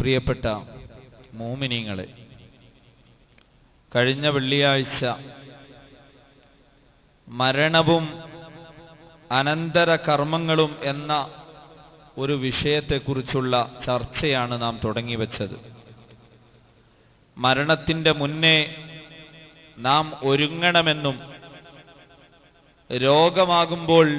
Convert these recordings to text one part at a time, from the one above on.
പ്രിയപ്പെട്ട മോമിനിങ്ങളെ കഴിഞ്ഞ വെള്ളിയാഴ്ച മരണവും അനന്തര കർമ്മങ്ങളും എന്ന ഒരു വിഷയത്തെക്കുറിച്ചുള്ള ചർച്ചയാണ് നാം തുടങ്ങിവെച്ചത് മരണത്തിന്റെ മുന്നേ നാം ഒരുങ്ങണമെന്നും രോഗമാകുമ്പോൾ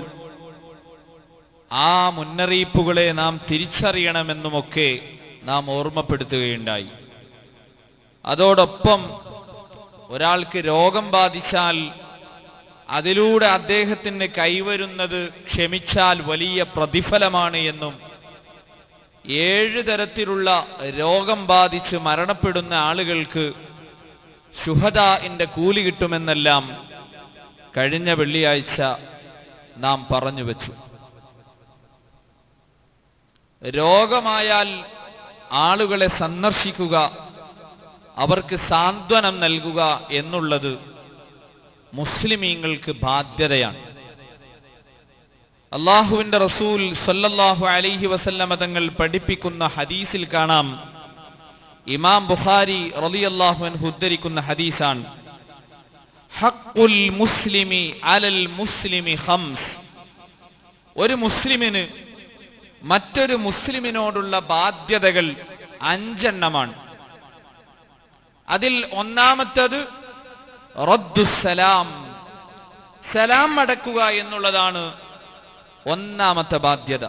ആ മുന്നറിയിപ്പുകളെ നാം തിരിച്ചറിയണമെന്നുമൊക്കെ നാം ഓർമ്മപ്പെടുത്തുകയുണ്ടായി അതോടൊപ്പം ഒരാൾക്ക് രോഗം ബാധിച്ചാൽ അതിലൂടെ അദ്ദേഹത്തിന് കൈവരുന്നത് ക്ഷമിച്ചാൽ വലിയ പ്രതിഫലമാണ് എന്നും ഏഴ് തരത്തിലുള്ള രോഗം ബാധിച്ച് മരണപ്പെടുന്ന ആളുകൾക്ക് ശുഹദാന്റെ കൂലി കിട്ടുമെന്നെല്ലാം കഴിഞ്ഞ വെള്ളിയാഴ്ച നാം പറഞ്ഞു വച്ചു രോഗമായാൽ ആളുകളെ സന്ദർശിക്കുക അവർക്ക് സാന്ത്വനം നൽകുക എന്നുള്ളത് മുസ്ലിമീങ്ങൾക്ക് ബാധ്യതയാണ് അള്ളാഹുവിന്റെ റസൂൽ സല്ലല്ലാഹു അലൈഹി വസല്ലമ തങ്ങൾ പഠിപ്പിക്കുന്ന ഹദീസിൽ കാണാം ഇമാം ബുഖാരി റളിയല്ലാഹു അൻഹു ഉദ്ധരിക്കുന്ന ഹദീസാണ് ഹഖുൽ മുസ്ലിമി അലൽ മുസ്ലിമി ഖംസ് ഒരു മുസ്ലിമിന് മറ്റൊരു മുസ്ലിമിനോടുള്ള ബാധ്യതകൾ അഞ്ചെണ്ണമാണ് അതിൽ ഒന്നാമത്തത് റദ്ദുസലാം സലാം അടക്കുക എന്നുള്ളതാണ് ഒന്നാമത്തെ ബാധ്യത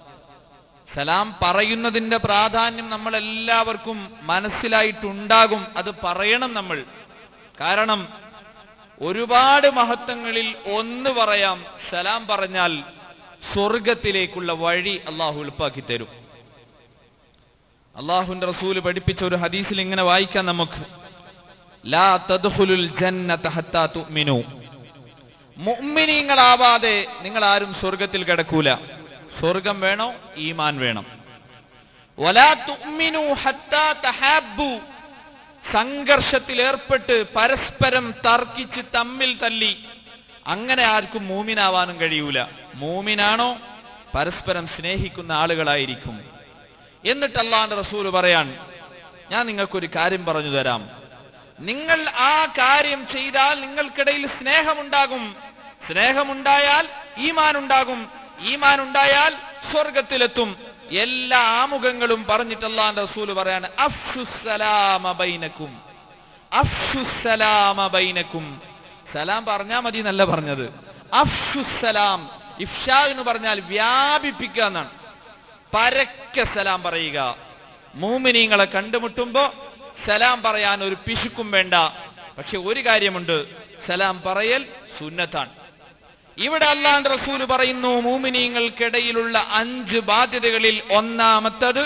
സലാം പറയുന്നതിന്റെ പ്രാധാന്യം നമ്മൾ എല്ലാവർക്കും മനസ്സിലായിട്ടുണ്ടാകും അത് പറയണം നമ്മൾ കാരണം ഒരുപാട് മഹത്വങ്ങളിൽ ഒന്ന് പറയാം സലാം പറഞ്ഞാൽ സ്വർഗത്തിലേക്കുള്ള വഴി അള്ളാഹു എളുപ്പാക്കി തരും അള്ളാഹുന്റെ റസൂല് പഠിപ്പിച്ച ഒരു ഹദീസിൽ ഇങ്ങനെ വായിക്കാം നമുക്ക് ലാ തദ്ഖുലുൽ ജന്നത ഹത്താ തുഅ്മിനു മുഅ്മിനീങ്ങളാവാതെ നിങ്ങൾ ആരും സ്വർഗത്തിൽ കിടക്കൂല സ്വർഗം വേണോ ഈമാൻ വേണം വലാ തുഅ്മിനു ഹത്താ തഹാബ്ബു സംഘർഷത്തിൽ ഏർപ്പെട്ട് പരസ്പരം തർക്കിച്ച് തമ്മിൽ തല്ലി അങ്ങനെ ആർക്കും മൂമിനാവാനും കഴിയൂല മൂമിനാണോ പരസ്പരം സ്നേഹിക്കുന്ന ആളുകളായിരിക്കും എന്നിട്ട് അള്ളാന്റെ റസൂല് പറയാൻ ഞാൻ നിങ്ങൾക്കൊരു കാര്യം പറഞ്ഞു തരാം നിങ്ങൾ ആ കാര്യം ചെയ്താൽ നിങ്ങൾക്കിടയിൽ സ്നേഹമുണ്ടാകും സ്നേഹമുണ്ടായാൽ ഈമാൻ ഉണ്ടാകും ഈമാൻ ഉണ്ടായാൽ സ്വർഗത്തിലെത്തും എല്ലാ ആമുഖങ്ങളും പറഞ്ഞിട്ട് അള്ളാന്റെ റസൂല് പറയാണ് അഫ്സുസലാമ ബൈനക്കും അഫ്സുസലാമ ബൈനക്കും സലാം പറഞ്ഞാ മതി എന്നല്ല പറഞ്ഞത് അഫ്സുസലാം ഇഫ്ഷ എന്ന് പറഞ്ഞാൽ വ്യാപിപ്പിക്കുക എന്നാണ് പരക്കെ സലാം പറയുക മൂമിനീങ്ങളെ കണ്ടുമുട്ടുമ്പോ സലാം പറയാൻ ഒരു പിശുക്കും വേണ്ട പക്ഷെ ഒരു കാര്യമുണ്ട് സലാം പറയൽ സുന്നത്താണ് ഇവിടെ അള്ളാന്റെ റസൂല് പറയുന്നു മൂമിനീങ്ങൾക്കിടയിലുള്ള അഞ്ച് ബാധ്യതകളിൽ ഒന്നാമത്തത്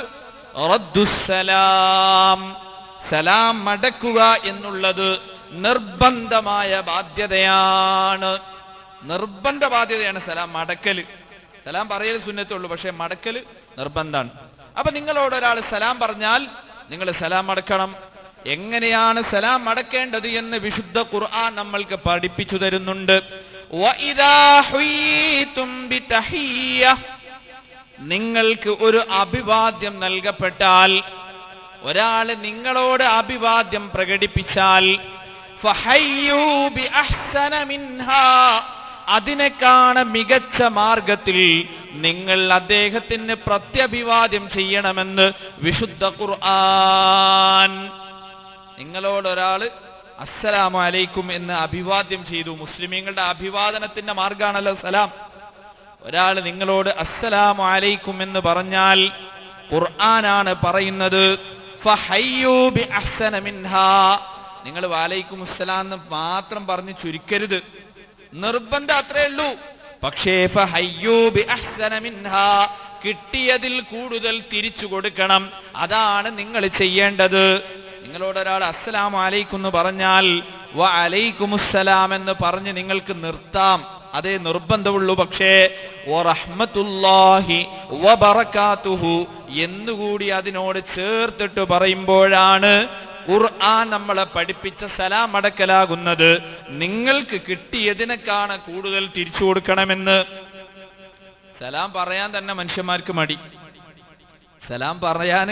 റദ്ദുസ്സലാം സലാം മടക്കുക എന്നുള്ളത് നിർബന്ധമായ ബാധ്യതയാണ് നിർബന്ധ ബാധ്യതയാണ് സലാം മടക്കല് സലാം പറയൽ സുന്നത്തുള്ളൂ പക്ഷെ മടക്കല് നിർബന്ധമാണ് അപ്പൊ നിങ്ങളോട് ഒരാൾ സലാം പറഞ്ഞാൽ നിങ്ങൾ സലാം മടക്കണം എങ്ങനെയാണ് സലാം മടക്കേണ്ടത് എന്ന് വിശുദ്ധ ഖുർആൻ നമ്മൾക്ക് പഠിപ്പിച്ചു തരുന്നുണ്ട് വഇദാ ഹുയ്യിതും ബിതഹിയ്യ നിങ്ങൾക്ക് ഒരു അഭിവാദ്യം നൽകപ്പെട്ടാൽ ഒരാൾ നിങ്ങളോട് അഭിവാദ്യം പ്രകടിപ്പിച്ചാൽ ഫഹയ്യൂ ബിഅഹ്സന മിൻഹാ അതിനെക്കാണ് മികച്ച മാർഗത്തിൽ നിങ്ങൾ അദ്ദേഹത്തിന് പ്രത്യഭിവാദ്യം ചെയ്യണമെന്ന് വിശുദ്ധ ഖുർആൻ നിങ്ങളോട് ഒരാള് അസ്സലാമു അലൈക്കും എന്ന് അഭിവാദ്യം ചെയ്തു മുസ്ലിമീങ്ങളുടെ അഭിവാദനത്തിന്റെ മാർഗാണല്ലോ സലാം ഒരാൾ നിങ്ങളോട് അസ്സലാമു അലൈക്കും എന്ന് പറഞ്ഞാൽ ഖുർആനാണ് പറയുന്നത് ഫഹയ്യൂ ബിഅഹ്സന മിൻഹാ നിങ്ങൾ വാലൈക്കും അസ്സലാം എന്ന് മാത്രം പറഞ്ഞ് ചുരുക്കരുത് നിർബന്ധം അത്രേ ഉള്ളൂ പക്ഷേ ഫഹയ്യൂ ബിഅഹ്സന മിൻഹാ കിട്ടിയതിൽ കൂടുതൽ തിരിച്ചു കൊടുക്കണം അതാണ് നിങ്ങൾ ചെയ്യേണ്ടത് നിങ്ങളോട് ഒരാൾ അസ്സലാമു അലൈക്കും എന്ന് പറഞ്ഞാൽ വ അലൈക്കുമുസ്സലാം എന്ന് പറഞ്ഞ് നിങ്ങൾക്ക് നിർത്താം അതേ നിർബന്ധമുള്ളൂ പക്ഷേ റഹ്മത്തുല്ലാഹി വബറകാതുഹു എന്നുകൂടി അതിനോട് ചേർത്തിട്ട് പറയുമ്പോഴാണ് ഖുർആൻ നമ്മളെ പഠിപ്പിച്ച സലാം അടക്കലാകുന്നത് നിങ്ങൾക്ക് കിട്ടിയതിനേക്കാണ് കൂടുതൽ തിരിച്ചു കൊടുക്കണമെന്ന് സലാം പറയാൻ തന്നെ മനുഷ്യന്മാർക്ക് മടി സലാം പറയാന്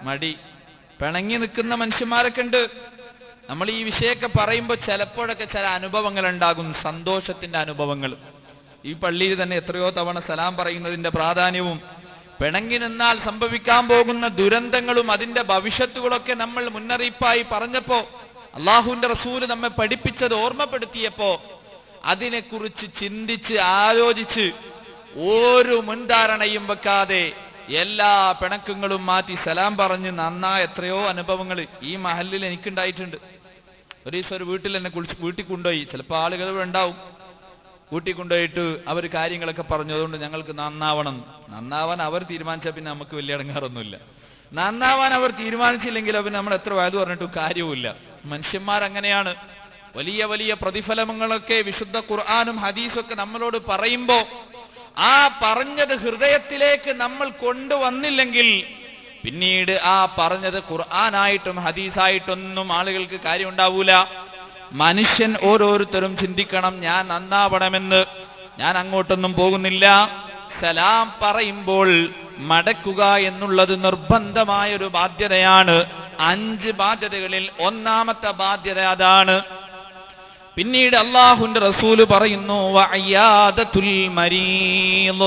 മടി പിണങ്ങി നിൽക്കുന്ന മനുഷ്യന്മാരൊക്കെ ഉണ്ട് നമ്മൾ ഈ വിഷയമൊക്കെ പറയുമ്പോൾ ചിലപ്പോഴൊക്കെ ചില അനുഭവങ്ങൾ ഉണ്ടാകും സന്തോഷത്തിന്റെ അനുഭവങ്ങൾ ഈ പള്ളിയിൽ തന്നെ എത്രയോ തവണ സലാം പറയുന്നതിന്റെ പ്രാധാന്യവും പിണങ്ങി നിന്നാൽ സംഭവിക്കാൻ പോകുന്ന ദുരന്തങ്ങളും അതിന്റെ ഭവിഷ്യത്തുകളൊക്കെ നമ്മൾ മുന്നറിയിപ്പായി പറഞ്ഞപ്പോ അള്ളാഹുവിന്റെ റസൂല് നമ്മെ പഠിപ്പിച്ചത് ഓർമ്മപ്പെടുത്തിയപ്പോ അതിനെക്കുറിച്ച് ചിന്തിച്ച് ആലോചിച്ച് ഒരു മുൻധാരണയും വെക്കാതെ എല്ലാ പിണക്കങ്ങളും മാറ്റി സലാം പറഞ്ഞ് നന്നാ എത്രയോ അനുഭവങ്ങൾ ഈ മഹലിൽ എനിക്കുണ്ടായിട്ടുണ്ട് ഒരു ദിവസം ഒരു വീട്ടിൽ എന്നെ കുളിച്ച് വീട്ടിൽ കൊണ്ടുപോയി ചിലപ്പോൾ ആളുകൾ ഇവിടെ ഉണ്ടാവും വീട്ടിൽ കൊണ്ടുപോയിട്ട് അവർ കാര്യങ്ങളൊക്കെ പറഞ്ഞു അതുകൊണ്ട് ഞങ്ങൾക്ക് നന്നാവണം നന്നാവാൻ അവർ തീരുമാനിച്ചാൽ പിന്നെ നമുക്ക് വലിയ ഇടങ്ങാറൊന്നുമില്ല നന്നാവാൻ അവർ തീരുമാനിച്ചില്ലെങ്കിൽ പിന്നെ നമ്മൾ എത്ര വയത് പറഞ്ഞിട്ടും കാര്യവുമില്ല മനുഷ്യന്മാർ അങ്ങനെയാണ് വലിയ വലിയ പ്രതിഫലങ്ങളൊക്കെ വിശുദ്ധ ഖുർആാനും ഹദീസും ഒക്കെ നമ്മളോട് പറയുമ്പോ ആ പറഞ്ഞത് ഹൃദയത്തിലേക്ക് നമ്മൾ കൊണ്ടുവന്നില്ലെങ്കിൽ പിന്നീട് ആ പറഞ്ഞത് ഖുർആനായിട്ടും ഹദീസായിട്ടൊന്നും ആളുകൾക്ക് കാര്യം ഉണ്ടാവൂല മനുഷ്യൻ ഓരോരുത്തരും ചിന്തിക്കണം ഞാൻ നന്നാവണമെന്ന് ഞാൻ അങ്ങോട്ടൊന്നും പോകുന്നില്ല സലാം പറയുമ്പോൾ മടക്കുക എന്നുള്ളത് നിർബന്ധമായ ഒരു ബാധ്യതയാണ് അഞ്ച് ബാധ്യതകളിൽ ഒന്നാമത്തെ ബാധ്യത അതാണ് പിന്നീട് അള്ളാഹുന്റെ റസൂല് പറയുന്നു വഅയ്യാദത്തുൽ മരീള്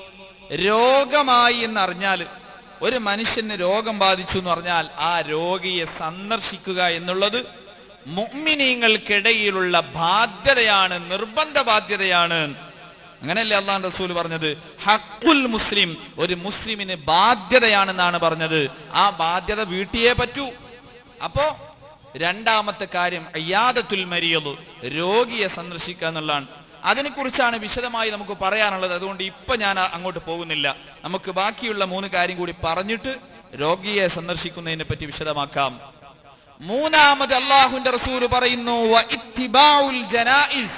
രോഗമായി എന്നറിഞ്ഞാൽ ഒരു മനുഷ്യന് രോഗം ബാധിച്ചു എന്ന് പറഞ്ഞാൽ ആ രോഗിയെ സന്ദർശിക്കുക എന്നുള്ളത് മുഅ്മിനീങ്ങൾക്കിടയിലുള്ള ബാധ്യതയാണ് നിർബന്ധ ബാധ്യതയാണ് അങ്ങനെയല്ലേ അള്ളാഹ് റസൂൽ പറഞ്ഞത് ഹക്കുൽ മുസ്ലിം ഒരു മുസ്ലിമിന് ബാധ്യതയാണെന്നാണ് പറഞ്ഞത് ആ ബാധ്യത വീട്ടിയേ പറ്റൂ അപ്പോ രണ്ടാമത്തെ കാര്യം അയ്യാദത്തുൽ മരിയതു രോഗിയെ സന്ദർശിക്കുക എന്നുള്ളതാണ് അതിനെക്കുറിച്ചാണ് വിശദമായി നമുക്ക് പറയാനുള്ളത് അതുകൊണ്ട് ഇപ്പൊ ഞാൻ ആ- അങ്ങോട്ട് പോകുന്നില്ല നമുക്ക് ബാക്കിയുള്ള മൂന്ന് കാര്യം കൂടി പറഞ്ഞിട്ട് രോഗിയെ സന്ദർശിക്കുന്നതിനെ പറ്റി വിശദമാക്കാം മൂന്നാമത് അള്ളാഹുന്റെ റസൂല് പറയുന്നു "വ ഇത്തിബാഉൽ ജനായിസ്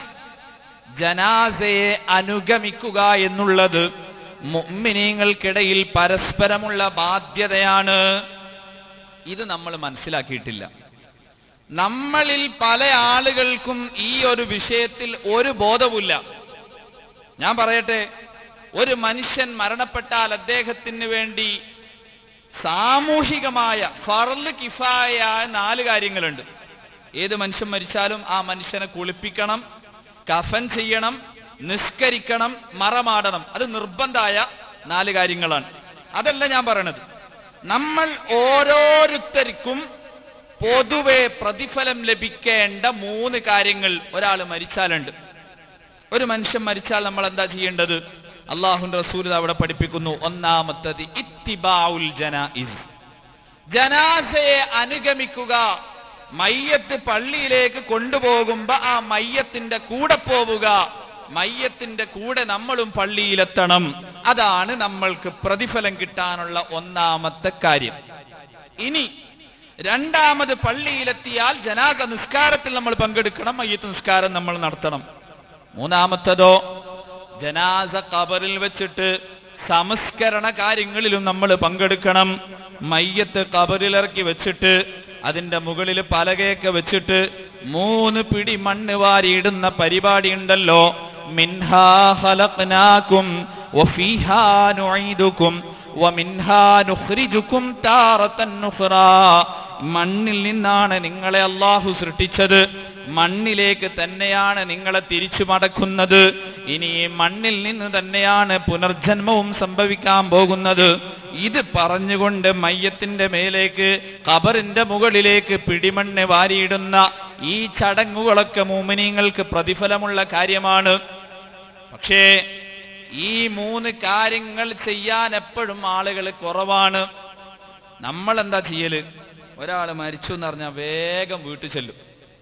ജനാസയെ അനുഗമിക്കുക എന്നുള്ളത് മുഅ്മിനീങ്ങൾക്കിടയിൽ പരസ്പരമുള്ള ബാധ്യതയാണ് ഇത് നമ്മൾ മനസ്സിലാക്കിയിട്ടില്ല നമ്മളിൽ പല ആളുകൾക്കും ഈ ഒരു വിഷയത്തിൽ ഒരു ബോധവുമില്ല ഞാൻ പറയട്ടെ ഒരു മനുഷ്യൻ മരണപ്പെട്ടാൽ അദ്ദേഹത്തിന് വേണ്ടി സാമൂഹികമായ ഫർള് കിഫായായ നാല് കാര്യങ്ങളുണ്ട് ഏത് മനുഷ്യൻ മരിച്ചാലും ആ മനുഷ്യനെ കുളിപ്പിക്കണം കഫൻ ചെയ്യണം നിസ്കരിക്കണം മറമാടണം അത് നിർബന്ധമായ നാല് കാര്യങ്ങളാണ് അതല്ല ഞാൻ പറയണത് നമ്മൾ ഓരോരുത്തർക്കും പൊതുവെ പ്രതിഫലം ലഭിക്കേണ്ട മൂന്ന് കാര്യങ്ങൾ ഒരാൾ മരിച്ചാലുണ്ട് ഒരു മനുഷ്യൻ മരിച്ചാൽ നമ്മൾ എന്താ ചെയ്യേണ്ടത് അള്ളാഹുന്റെ റസൂൽ അവിടെ പഠിപ്പിക്കുന്നു ഒന്നാമത്തത് ഇത്തിബാഉൽ ജനായിസ് ജനാസയെ അനുഗമിക്കുക മയ്യത്ത് പള്ളിയിലേക്ക് കൊണ്ടുപോകുമ്പോ ആ മയ്യത്തിന്റെ കൂടെ പോവുക മയ്യത്തിന്റെ കൂടെ നമ്മളും പള്ളിയിലെത്തണം അതാണ് നമ്മൾക്ക് പ്രതിഫലം കിട്ടാനുള്ള ഒന്നാമത്തെ കാര്യം ഇനി രണ്ടാമത് പള്ളിയിലെത്തിയാൽ ജനാസ നിസ്കാരത്തിൽ നമ്മൾ പങ്കെടുക്കണം മയ്യത്ത് നിസ്കാരം നമ്മൾ നടത്തണം മൂന്നാമത്തതോ ജനാസ കബറിൽ വെച്ചിട്ട് സംസ്കരണ കാര്യങ്ങളിലും നമ്മൾ പങ്കെടുക്കണം മയ്യത്ത് കബറിലിറക്കി വെച്ചിട്ട് അതിന്റെ മുകളിൽ പലകയൊക്കെ വെച്ചിട്ട് മൂന്ന് പിടി മണ്ണ് വാരിയിടുന്ന പരിപാടി ഉണ്ടല്ലോ മിൻഹാ ഖലഖ്നാകും വഫീഹാ നുഈദുകും വമിൻഹാ നുഖ്രിജുകും താറത്തൻ നുഖ്റാ മണ്ണിൽ നിന്നാണ് നിങ്ങളെ അള്ളാഹു സൃഷ്ടിച്ചത് മണ്ണിലേക്ക് തന്നെയാണ് നിങ്ങളെ തിരിച്ചു മടക്കുന്നത് ഇനി ഈ മണ്ണിൽ നിന്ന് തന്നെയാണ് പുനർജന്മവും സംഭവിക്കാൻ പോകുന്നത് ഇത് പറഞ്ഞുകൊണ്ട് മയ്യത്തിന്റെ മേലേക്ക് കബറിന്റെ മുകളിലേക്ക് പിടിമണ്ണ് വാരിയിടുന്ന ഈ ചടങ്ങുകളൊക്കെ മൂമിനീങ്ങൾക്ക് പ്രതിഫലമുള്ള കാര്യമാണ് പക്ഷേ ഈ മൂന്ന് കാര്യങ്ങൾ ചെയ്യാൻ എപ്പോഴും ആളുകൾ കുറവാണ് നമ്മൾ എന്താ ചെയ്യല് ഒരാൾ മരിച്ചു എന്ന് പറഞ്ഞാൽ വേഗം വീട്ടിൽ ചെല്ലും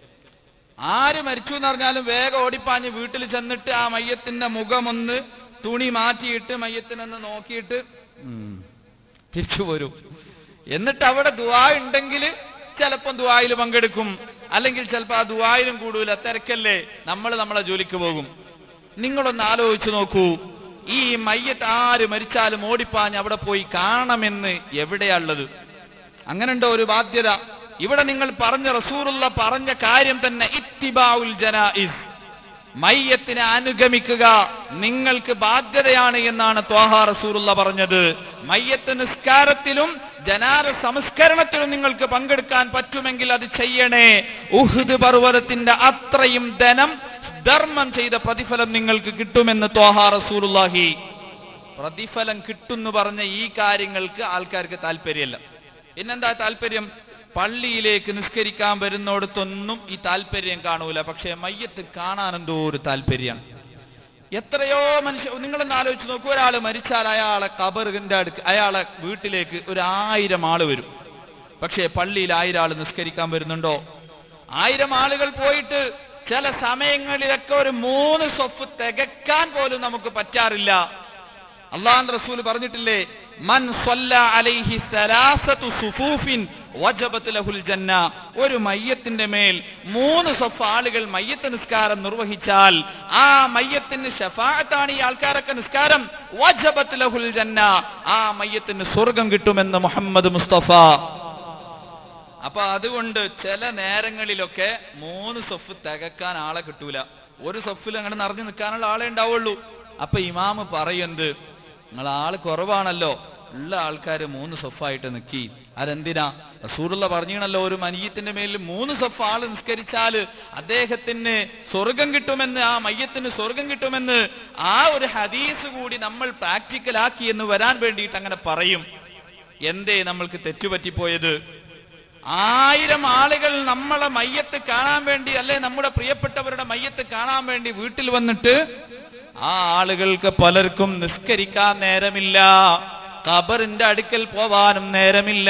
ആര് മരിച്ചു എന്ന് പറഞ്ഞാലും വേഗം ഓടിപ്പാഞ്ഞ് വീട്ടിൽ ചെന്നിട്ട് ആ മയ്യത്തിന്റെ മുഖമൊന്ന് തുണി മാറ്റിയിട്ട് മയ്യത്തിനൊന്ന് നോക്കിയിട്ട് ഉം, തിരിച്ചു വരും എന്നിട്ട് അവിടെ ദുആ ഉണ്ടെങ്കിൽ ചിലപ്പം ദുആയിൽ പങ്കെടുക്കും അല്ലെങ്കിൽ ചിലപ്പോൾ ആ ദുആയിലും കൂടൂല തിരക്കല്ലേ നമ്മൾ നമ്മളെ ജോലിക്ക് പോകും നിങ്ങളൊന്ന് ആലോചിച്ച് നോക്കൂ ഈ മയ്യത്ത് ആര് മരിച്ചാലും ഓടിപ്പാഞ്ഞ് അവിടെ പോയി കാണണമെന്ന് എവിടെയാണുള്ളത് അങ്ങനെയുണ്ടോ ഒരു ബാധ്യത ഇവിടെ നിങ്ങൾ പറഞ്ഞ റസൂറുള്ള പറഞ്ഞ കാര്യം തന്നെ ഇത്തിബാഉൽ ജനായിസ് മയ്യത്തിനെ അനുഗമിക്കുക നിങ്ങൾക്ക് ബാധ്യതയാണ് എന്നാണ് ത്വാഹ റസൂലുള്ള പറഞ്ഞത് മയ്യത്ത് നിസ്കാരത്തിലും ജനാല സംസ്കരണത്തിലും നിങ്ങൾക്ക് പങ്കെടുക്കാൻ പറ്റുമെങ്കിൽ അത് ചെയ്യണേ ഉഹുദ് പർവ്വതത്തിന്റെ അത്രയും ധനം ധർമ്മം ചെയ്ത പ്രതിഫലം നിങ്ങൾക്ക് കിട്ടുമെന്ന് ത്വാഹ റസൂലുള്ളാഹി പ്രതിഫലം കിട്ടുന്നു പറഞ്ഞ ഈ കാര്യങ്ങൾക്ക് ആൾക്കാർക്ക് താല്പര്യമല്ല പിന്നെന്താ താല്പര്യം പള്ളിയിലേക്ക് നിസ്കരിക്കാൻ വരുന്നിടത്തൊന്നും ഈ താല്പര്യം കാണൂല പക്ഷേ മയ്യത്ത് കാണാൻ എന്തോ ഒരു താല്പര്യമാണ് എത്രയോ മനുഷ്യ നിങ്ങളൊന്ന് ആലോചിച്ച് നോക്കൂ ഒരാൾ മരിച്ചാൽ അയാളെ കബറിന്റെ അടുക്ക് അയാളെ വീട്ടിലേക്ക് ഒരു ആയിരം ആള് വരും പക്ഷേ പള്ളിയിൽ ആയിരം ആള് നിസ്കരിക്കാൻ വരുന്നുണ്ടോ ആയിരം ആളുകൾ പോയിട്ട് ചില സമയങ്ങളിലൊക്കെ ഒരു മൂന്ന് സ്വപ്പ് തികക്കാൻ പോലും നമുക്ക് പറ്റാറില്ല അള്ളാഹ് റസൂൽ പറഞ്ഞിട്ടില്ലേ മൻ സ്വല്ല അലൈഹി സലാസതു സുഫൂഫിൻ വജബത്ത് ലഹുൽ ജന്ന ഒരു മയ്യത്തിന്റെ മേൽ മൂന്ന് സ്വഫ് ആളുകൾ മയ്യത്ത് നിസ്കാരം നിർവഹിച്ചാൽ ആ മയ്യത്തിന് ഷഫാഅത്താണ് ഈ ആൾക്കാരൊക്കെ നിസ്കാരം വജബത്ത് ലഹുൽ ജന്ന ആ മയ്യത്തിന് സ്വർഗം കിട്ടുമെന്ന് മുഹമ്മദ് മുസ്തഫ അപ്പൊ അതുകൊണ്ട് ചില നേരങ്ങളിലൊക്കെ മൂന്ന് സൊഫ് തികക്കാൻ ആളെ കിട്ടൂല ഒരു സൊഫിൽ അങ്ങനെ നിറഞ്ഞു നിൽക്കാനുള്ള ആളെ ഉണ്ടാവുള്ളൂ അപ്പൊ ഇമാമ് പറയുന്നത് നിങ്ങൾ ആള് കുറവാണല്ലോ ഉള്ള ആൾക്കാർ മൂന്ന് സൊഫായിട്ട് നിൽക്കി അതെന്തിനാ റസൂറുള്ള പറഞ്ഞീണല്ലോ ഒരു മനിയത്തിന്റെ മേലിൽ മൂന്ന് സൊഫ് ആള് നിസ്കരിച്ചാൽ അദ്ദേഹത്തിന് സ്വർഗം കിട്ടുമെന്ന് ആ മയ്യത്തിന് സ്വർഗം കിട്ടുമെന്ന് ആ ഒരു ഹദീസ് കൂടി നമ്മൾ പ്രാക്ടിക്കലാക്കി എന്ന് വരാൻ വേണ്ടിയിട്ട് അങ്ങനെ പറയും എന്തേ നമ്മൾക്ക് തെറ്റുപറ്റിപ്പോയത് ആയിരം ആളുകൾ നമ്മളെ മയ്യത്ത് കാണാൻ വേണ്ടി അല്ലെ നമ്മുടെ പ്രിയപ്പെട്ടവരുടെ മയ്യത്ത് കാണാൻ വേണ്ടി വീട്ടിൽ വന്നിട്ട് ആ ആളുകൾക്ക് പലർക്കും നിസ്കരിക്കാൻ നേരമില്ല ഖബറിന്റെ അടുക്കൽ പോവാനും നേരമില്ല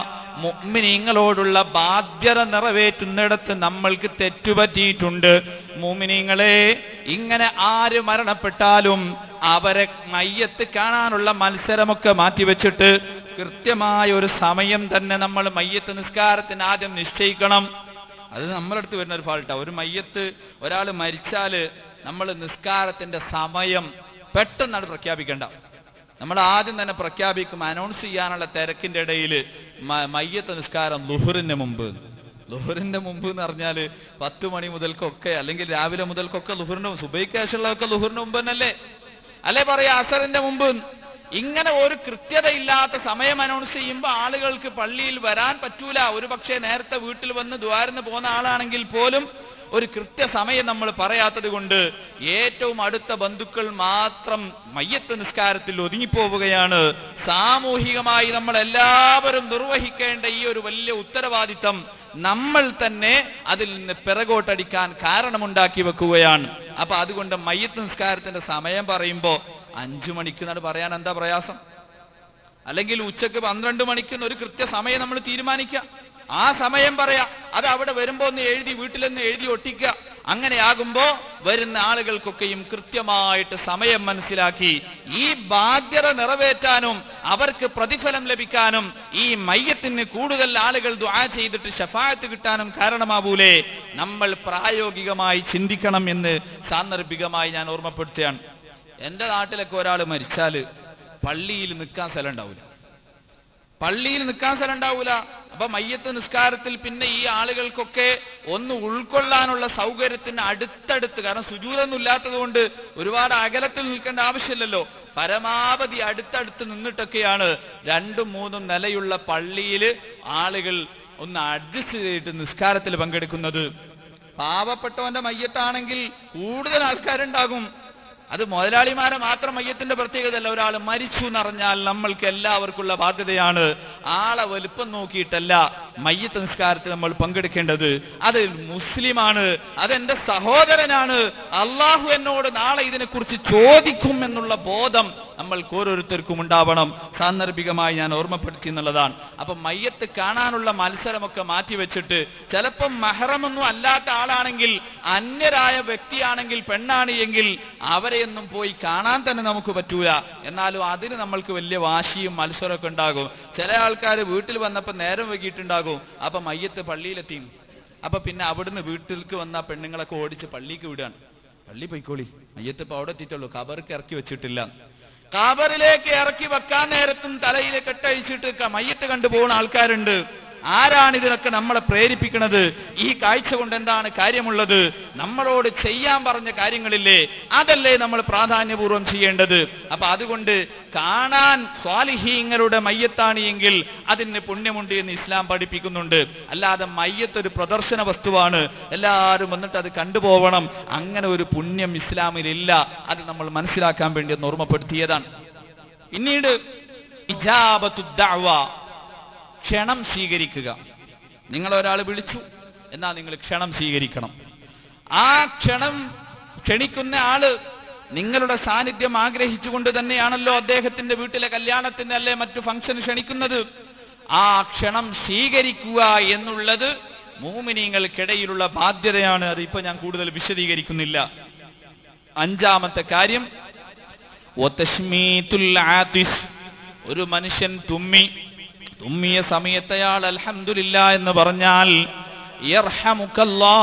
മുഅ്മിനീങ്ങളോടുള്ള ബാധ്യത നിറവേറ്റുന്നിടത്ത് നമ്മൾക്ക് തെറ്റുപറ്റിയിട്ടുണ്ട് മുഅ്മിനീങ്ങളെ ഇങ്ങനെ ആര് മരണപ്പെട്ടാലും അവരെ മയ്യത്ത് കാണാനുള്ള മത്സരമൊക്കെ മാറ്റിവെച്ചിട്ട് കൃത്യമായ ഒരു സമയം തന്നെ നമ്മൾ മയ്യത്ത് നിസ്കാരത്തിന് ആദ്യം നിശ്ചയിക്കണം അത് നമ്മളടുത്ത് വരുന്ന ഒരു ഫാൾട്ടാ ഒരു മയ്യത്ത് ഒരാൾ മരിച്ചാല് നമ്മൾ നിസ്കാരത്തിന്റെ സമയം പെട്ടെന്നാണ് പ്രഖ്യാപിക്കേണ്ട നമ്മൾ ആദ്യം തന്നെ പ്രഖ്യാപിക്കും അനൗൺസ് ചെയ്യാനുള്ള തിരക്കിന്റെ ഇടയിൽ മയ്യത്ത് നിസ്കാരം ലുഹറിന് മുമ്പ് ലുഹറിന്റെ മുമ്പ് എന്ന് പറഞ്ഞാല് പത്ത് മണി മുതൽക്കൊക്കെ അല്ലെങ്കിൽ രാവിലെ മുതൽക്കൊക്കെ ലുഹറിന്റെ സുബൈക്കാശുള്ളതൊക്കെ ലുഹറിന്റെ മുമ്പ് തന്നെയല്ലേ അല്ലേ പറയാ അസറിന്റെ മുമ്പ് ഇങ്ങനെ ഒരു കൃത്യതയില്ലാത്ത സമയം അനൗൺസ് ചെയ്യുമ്പോൾ ആളുകൾക്ക് പള്ളിയിൽ വരാൻ പറ്റൂല ഒരു പക്ഷേ നേരത്തെ വീട്ടിൽ വന്ന് ദ്വാരന്ന് പോകുന്ന ആളാണെങ്കിൽ പോലും ഒരു കൃത്യസമയം നമ്മൾ പറയാത്തത് കൊണ്ട് ഏറ്റവും അടുത്ത ബന്ധുക്കൾ മാത്രം മയ്യത്ത് നിസ്കാരത്തിൽ ഒതുങ്ങിപ്പോവുകയാണ് സാമൂഹികമായി നമ്മൾ എല്ലാവരും നിർവഹിക്കേണ്ട ഈ ഒരു വലിയ ഉത്തരവാദിത്തം നമ്മൾ തന്നെ അതിൽ നിന്ന് പിറകോട്ടടിക്കാൻ കാരണമുണ്ടാക്കി വെക്കുകയാണ് അപ്പൊ അതുകൊണ്ട് മയ്യത്ത് നിസ്കാരത്തിന്റെ സമയം പറയുമ്പോൾ അഞ്ചു മണിക്ക് നട പറയാൻ എന്താ പ്രയാസം അല്ലെങ്കിൽ ഉച്ചക്ക് പന്ത്രണ്ട് മണിക്ക് ഒരു കൃത്യ സമയം നമ്മൾ തീരുമാനിക്കുക ആ സമയം പറയാ അത് അവിടെ വരുമ്പോ ഒന്ന് എഴുതി വീട്ടിലൊന്ന് എഴുതി ഒട്ടിക്കുക അങ്ങനെയാകുമ്പോ വരുന്ന ആളുകൾക്കൊക്കെയും കൃത്യമായിട്ട് സമയം മനസ്സിലാക്കി ഈ ബാധ്യത നിറവേറ്റാനും അവർക്ക് പ്രതിഫലം ലഭിക്കാനും ഈ മയ്യത്തിന് കൂടുതൽ ആളുകൾ ദുആ ചെയ്തിട്ട് ഷഫായത്ത് കിട്ടാനും കാരണമാവൂലേ നമ്മൾ പ്രായോഗികമായി ചിന്തിക്കണം എന്ന് സാന്ദർഭികമായി ഞാൻ ഓർമ്മപ്പെടുത്തുകയാണ് എന്റെ നാട്ടിലൊക്കെ ഒരാൾ മരിച്ചാല് പള്ളിയിൽ നിൽക്കാൻ സ്ഥലം ഉണ്ടാവില്ല പള്ളിയിൽ നിൽക്കാൻ സ്ഥലം ഉണ്ടാവൂല അപ്പൊ മയ്യത്ത് നിസ്കാരത്തിൽ പിന്നെ ഈ ആളുകൾക്കൊക്കെ ഒന്ന് ഉൾക്കൊള്ളാനുള്ള സൗകര്യത്തിന് അടുത്തടുത്ത് കാരണം സുജൂതൊന്നും ഇല്ലാത്തത് കൊണ്ട് ഒരുപാട് അകലത്തിൽ നിൽക്കേണ്ട ആവശ്യമില്ലല്ലോ പരമാവധി അടുത്തടുത്ത് നിന്നിട്ടൊക്കെയാണ് രണ്ടും മൂന്നും നിലയുള്ള പള്ളിയിൽ ആളുകൾ ഒന്ന് അഡ്ജസ്റ്റ് ചെയ്തിട്ട് നിസ്കാരത്തിൽ പങ്കെടുക്കുന്നത് പാവപ്പെട്ടവന്റെ മയ്യത്താണെങ്കിൽ കൂടുതൽ ആൾക്കാരുണ്ടാകും അത് മുതലാളിമാരെ മാത്രം മയ്യത്തിന്റെ പ്രത്യേകതയല്ല ഒരാൾ മരിച്ചു എന്നറിഞ്ഞാൽ നമ്മൾക്ക് എല്ലാവർക്കുള്ള ബാധ്യതയാണ് ആളെ വലുപ്പം നോക്കിയിട്ടല്ല മയ്യത്ത് നിസ്കാരത്തിൽ നമ്മൾ പങ്കെടുക്കേണ്ടത് അത് മുസ്ലിമാണ് അതെന്റെ സഹോദരനാണ് അള്ളാഹു എന്നോട് നാളെ ഇതിനെക്കുറിച്ച് ചോദിക്കും എന്നുള്ള ബോധം നമ്മൾക്ക് ഓരോരുത്തർക്കും ഉണ്ടാവണം സാന്ദർഭികമായി ഞാൻ ഓർമ്മപ്പെടുത്തി എന്നുള്ളതാണ് അപ്പൊ മയ്യത്ത് കാണാനുള്ള മത്സരമൊക്കെ മാറ്റിവെച്ചിട്ട് ചിലപ്പം മഹറമൊന്നും അല്ലാത്ത ആളാണെങ്കിൽ അന്യരായ വ്യക്തിയാണെങ്കിൽ പെണ്ണാണ് എങ്കിൽ അവരെയൊന്നും പോയി കാണാൻ തന്നെ നമുക്ക് പറ്റൂല എന്നാലും അതിന് നമ്മൾക്ക് വലിയ വാശിയും മത്സരമൊക്കെ ഉണ്ടാകും ചില ആൾക്കാർ വീട്ടിൽ വന്നപ്പോൾ നേരം വൈകിട്ടുണ്ടാകും അപ്പൊ മയ്യത്ത് പള്ളിയിലെത്തി അപ്പൊ പിന്നെ അവിടുന്ന് വീട്ടിലേക്ക് വന്ന ആ പെണ്ണുങ്ങളൊക്കെ ഓടിച്ച് പള്ളിക്ക് വിടുകയാണ് പള്ളി പോയിക്കോളി മയ്യത്ത് ഇപ്പൊ അവിടെ എത്തിയിട്ടുള്ളൂ കബർക്ക് ഇറക്കി വെച്ചിട്ടില്ല കബറിലേക്ക് ഇറക്കി വെക്കാൻ നേരത്തും തലയിൽ കെട്ടഴിച്ചിട്ട് ക- മയ്യത്ത് കണ്ടുപോകുന്ന ആൾക്കാരുണ്ട് ആരാണ് ഇതിനൊക്കെ നമ്മളെ പ്രേരിപ്പിക്കുന്നത് ഈ കാഴ്ച കൊണ്ട് എന്താണ് കാര്യമുള്ളത് നമ്മളോട് ചെയ്യാൻ പറഞ്ഞ കാര്യങ്ങളില്ലേ അതല്ലേ നമ്മൾ പ്രാധാന്യപൂർവ്വം ചെയ്യേണ്ടത് അപ്പൊ അതുകൊണ്ട് കാണാൻ സ്വാലിഹീങ്ങളുടെ മയ്യത്താണ് എങ്കിൽ അതിന് പുണ്യമുണ്ട് എന്ന് ഇസ്ലാം പഠിപ്പിക്കുന്നുണ്ട് അല്ലാതെ മയ്യത്ത് ഒരു പ്രദർശന വസ്തുവാണ് എല്ലാവരും വന്നിട്ട് അത് കണ്ടുപോകണം അങ്ങനെ ഒരു പുണ്യം ഇസ്ലാമിലില്ല അത് നമ്മൾ മനസ്സിലാക്കാൻ വേണ്ടി ഒന്ന് ഓർമ്മപ്പെടുത്തിയതാണ് പിന്നീട് ഇജാബത്തു ദഅവ ക്ഷണം സ്വീകരിക്കുക നിങ്ങൾ ഒരാൾ വിളിച്ചു എന്നാൽ നിങ്ങൾ ക്ഷണം സ്വീകരിക്കണം ആ ക്ഷണം ക്ഷണിക്കുന്ന ആള് നിങ്ങളുടെ സാന്നിധ്യം ആഗ്രഹിച്ചുകൊണ്ട് തന്നെയാണല്ലോ അദ്ദേഹത്തിന്റെ വീട്ടിലെ കല്യാണത്തിന് അല്ലെ മറ്റു ഫംഗ്ഷന് ക്ഷണിക്കുന്നത് ആ ക്ഷണം സ്വീകരിക്കുക എന്നുള്ളത് മൂമിനീങ്ങൾക്കിടയിലുള്ള ബാധ്യതയാണ് അത് ഇപ്പൊ ഞാൻ കൂടുതൽ വിശദീകരിക്കുന്നില്ല അഞ്ചാമത്തെ കാര്യം വതശ്മീത്തുൽ ആതിസ്. ഒരു മനുഷ്യൻ തുമ്മി തുമ്മിയ സമയത്ത് അയാൾ അൽഹംദുലില്ല എന്ന് പറഞ്ഞാൽ യർഹമുക്കല്ലാ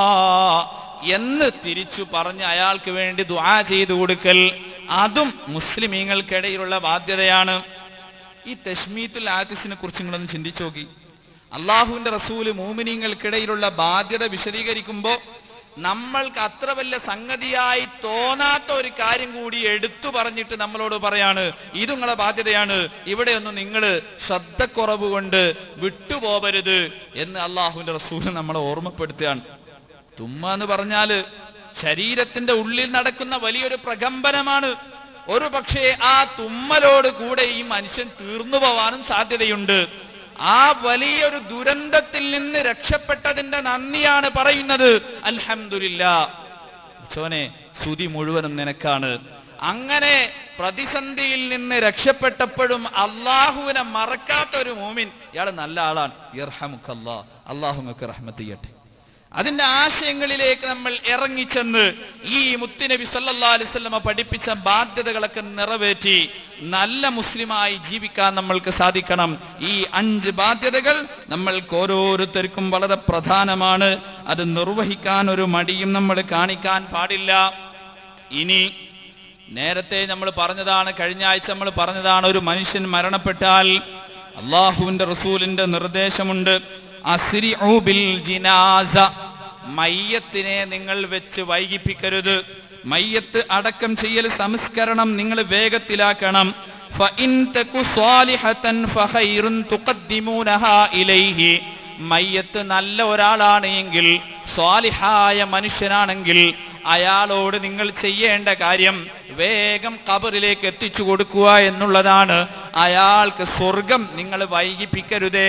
എന്ന് തിരിച്ചു പറഞ്ഞ് അയാൾക്ക് വേണ്ടി ദുആ ചെയ്തു കൊടുക്കൽ അതും മുസ്ലിമീങ്ങൾക്കിടയിലുള്ള ബാധ്യതയാണ് ഈ തഷ്മീത്തുൽ ആതിസിനെ കുറിച്ച് നിങ്ങളൊന്ന് ചിന്തിച്ചു നോക്കി അള്ളാഹുവിന്റെ റസൂല് മൂമിനീങ്ങൾക്കിടയിലുള്ള ബാധ്യത വിശദീകരിക്കുമ്പോൾ നമ്മൾക്ക് അത്ര വലിയ സംഗതിയായി തോന്നാത്ത ഒരു കാര്യം കൂടി എടുത്തു പറഞ്ഞിട്ട് നമ്മളോട് പറയാണ് ഇത് നിങ്ങളെ ബാധ്യതയാണ് ഇവിടെയൊന്നും നിങ്ങൾ ശ്രദ്ധക്കുറവ് കൊണ്ട് വിട്ടുപോകരുത് എന്ന് അള്ളാഹുവിന്റെ റസൂല് നമ്മളെ ഓർമ്മപ്പെടുത്തുകയാണ് തുമ്മ എന്ന് പറഞ്ഞാല് ശരീരത്തിന്റെ ഉള്ളിൽ നടക്കുന്ന വലിയൊരു പ്രകമ്പനമാണ് ഒരു പക്ഷേ ആ തുമ്മലോട് കൂടെ ഈ മനുഷ്യൻ തീർന്നു പോവാനും സാധ്യതയുണ്ട് ആ വലിയൊരു ദുരന്തത്തിൽ നിന്ന് രക്ഷപ്പെട്ടതിന്റെ നന്ദിയാണ് പറയുന്നത് അൽഹംദുലില്ല ചോനെ സ്തുതി മുഴുവനും നിനക്കാണ് അങ്ങനെ പ്രതിസന്ധിയിൽ നിന്ന് രക്ഷപ്പെട്ടപ്പോഴും അള്ളാഹുവിനെ മറക്കാത്ത ഒരു മൂമിൻ ഇയാൾ നല്ല ആളാണ് ഇർഹമുക്കല്ലാ അള്ളാഹുങ്ങൾക്ക് റഹ്മത്ത് ചെയ്യട്ടെ അതിന്റെ ആശയങ്ങളിലേക്ക് നമ്മൾ ഇറങ്ങിച്ചെന്ന് ഈ മുത്തുനബി സല്ലല്ലാ അലിസ്വല്ലമ പഠിപ്പിച്ച ബാധ്യതകളൊക്കെ നിറവേറ്റി നല്ല മുസ്ലിമായി ജീവിക്കാൻ നമ്മൾക്ക് സാധിക്കണം ഈ അഞ്ച് ബാധ്യതകൾ നമ്മൾക്ക് ഓരോരുത്തർക്കും വളരെ പ്രധാനമാണ് അത് നിർവഹിക്കാൻ ഒരു മടിയും നമ്മൾ കാണിക്കാൻ പാടില്ല ഇനി നേരത്തെ നമ്മൾ പറഞ്ഞതാണ് കഴിഞ്ഞ ആഴ്ച നമ്മൾ പറഞ്ഞതാണ് ഒരു മനുഷ്യൻ മരണപ്പെട്ടാൽ അള്ളാഹുവിന്റെ റസൂലിന്റെ നിർദ്ദേശമുണ്ട് അസ്രിഉ ബിൽ ജിനാസ മയ്യത്തിനെ നിങ്ങൾ വെച്ച് വൈകിപ്പിക്കരുത് മയ്യത്ത് അടക്കം ചെയ്യൽ സംസ്കരണം നിങ്ങൾ വേഗത്തിലാക്കണം فإن تك صالحة فخير تقدمونها إليه മയ്യത്ത് നല്ല ഒരാളാണ് എങ്കിൽ സ്വാലിഹായ മനുഷ്യനാണെങ്കിൽ അയാളോട് നിങ്ങൾ ചെയ്യേണ്ട കാര്യം വേഗം കബറിലേക്ക് എത്തിച്ചു കൊടുക്കുക എന്നുള്ളതാണ് അയാൾക്ക് സ്വർഗം നിങ്ങൾ വൈകിപ്പിക്കരുതേ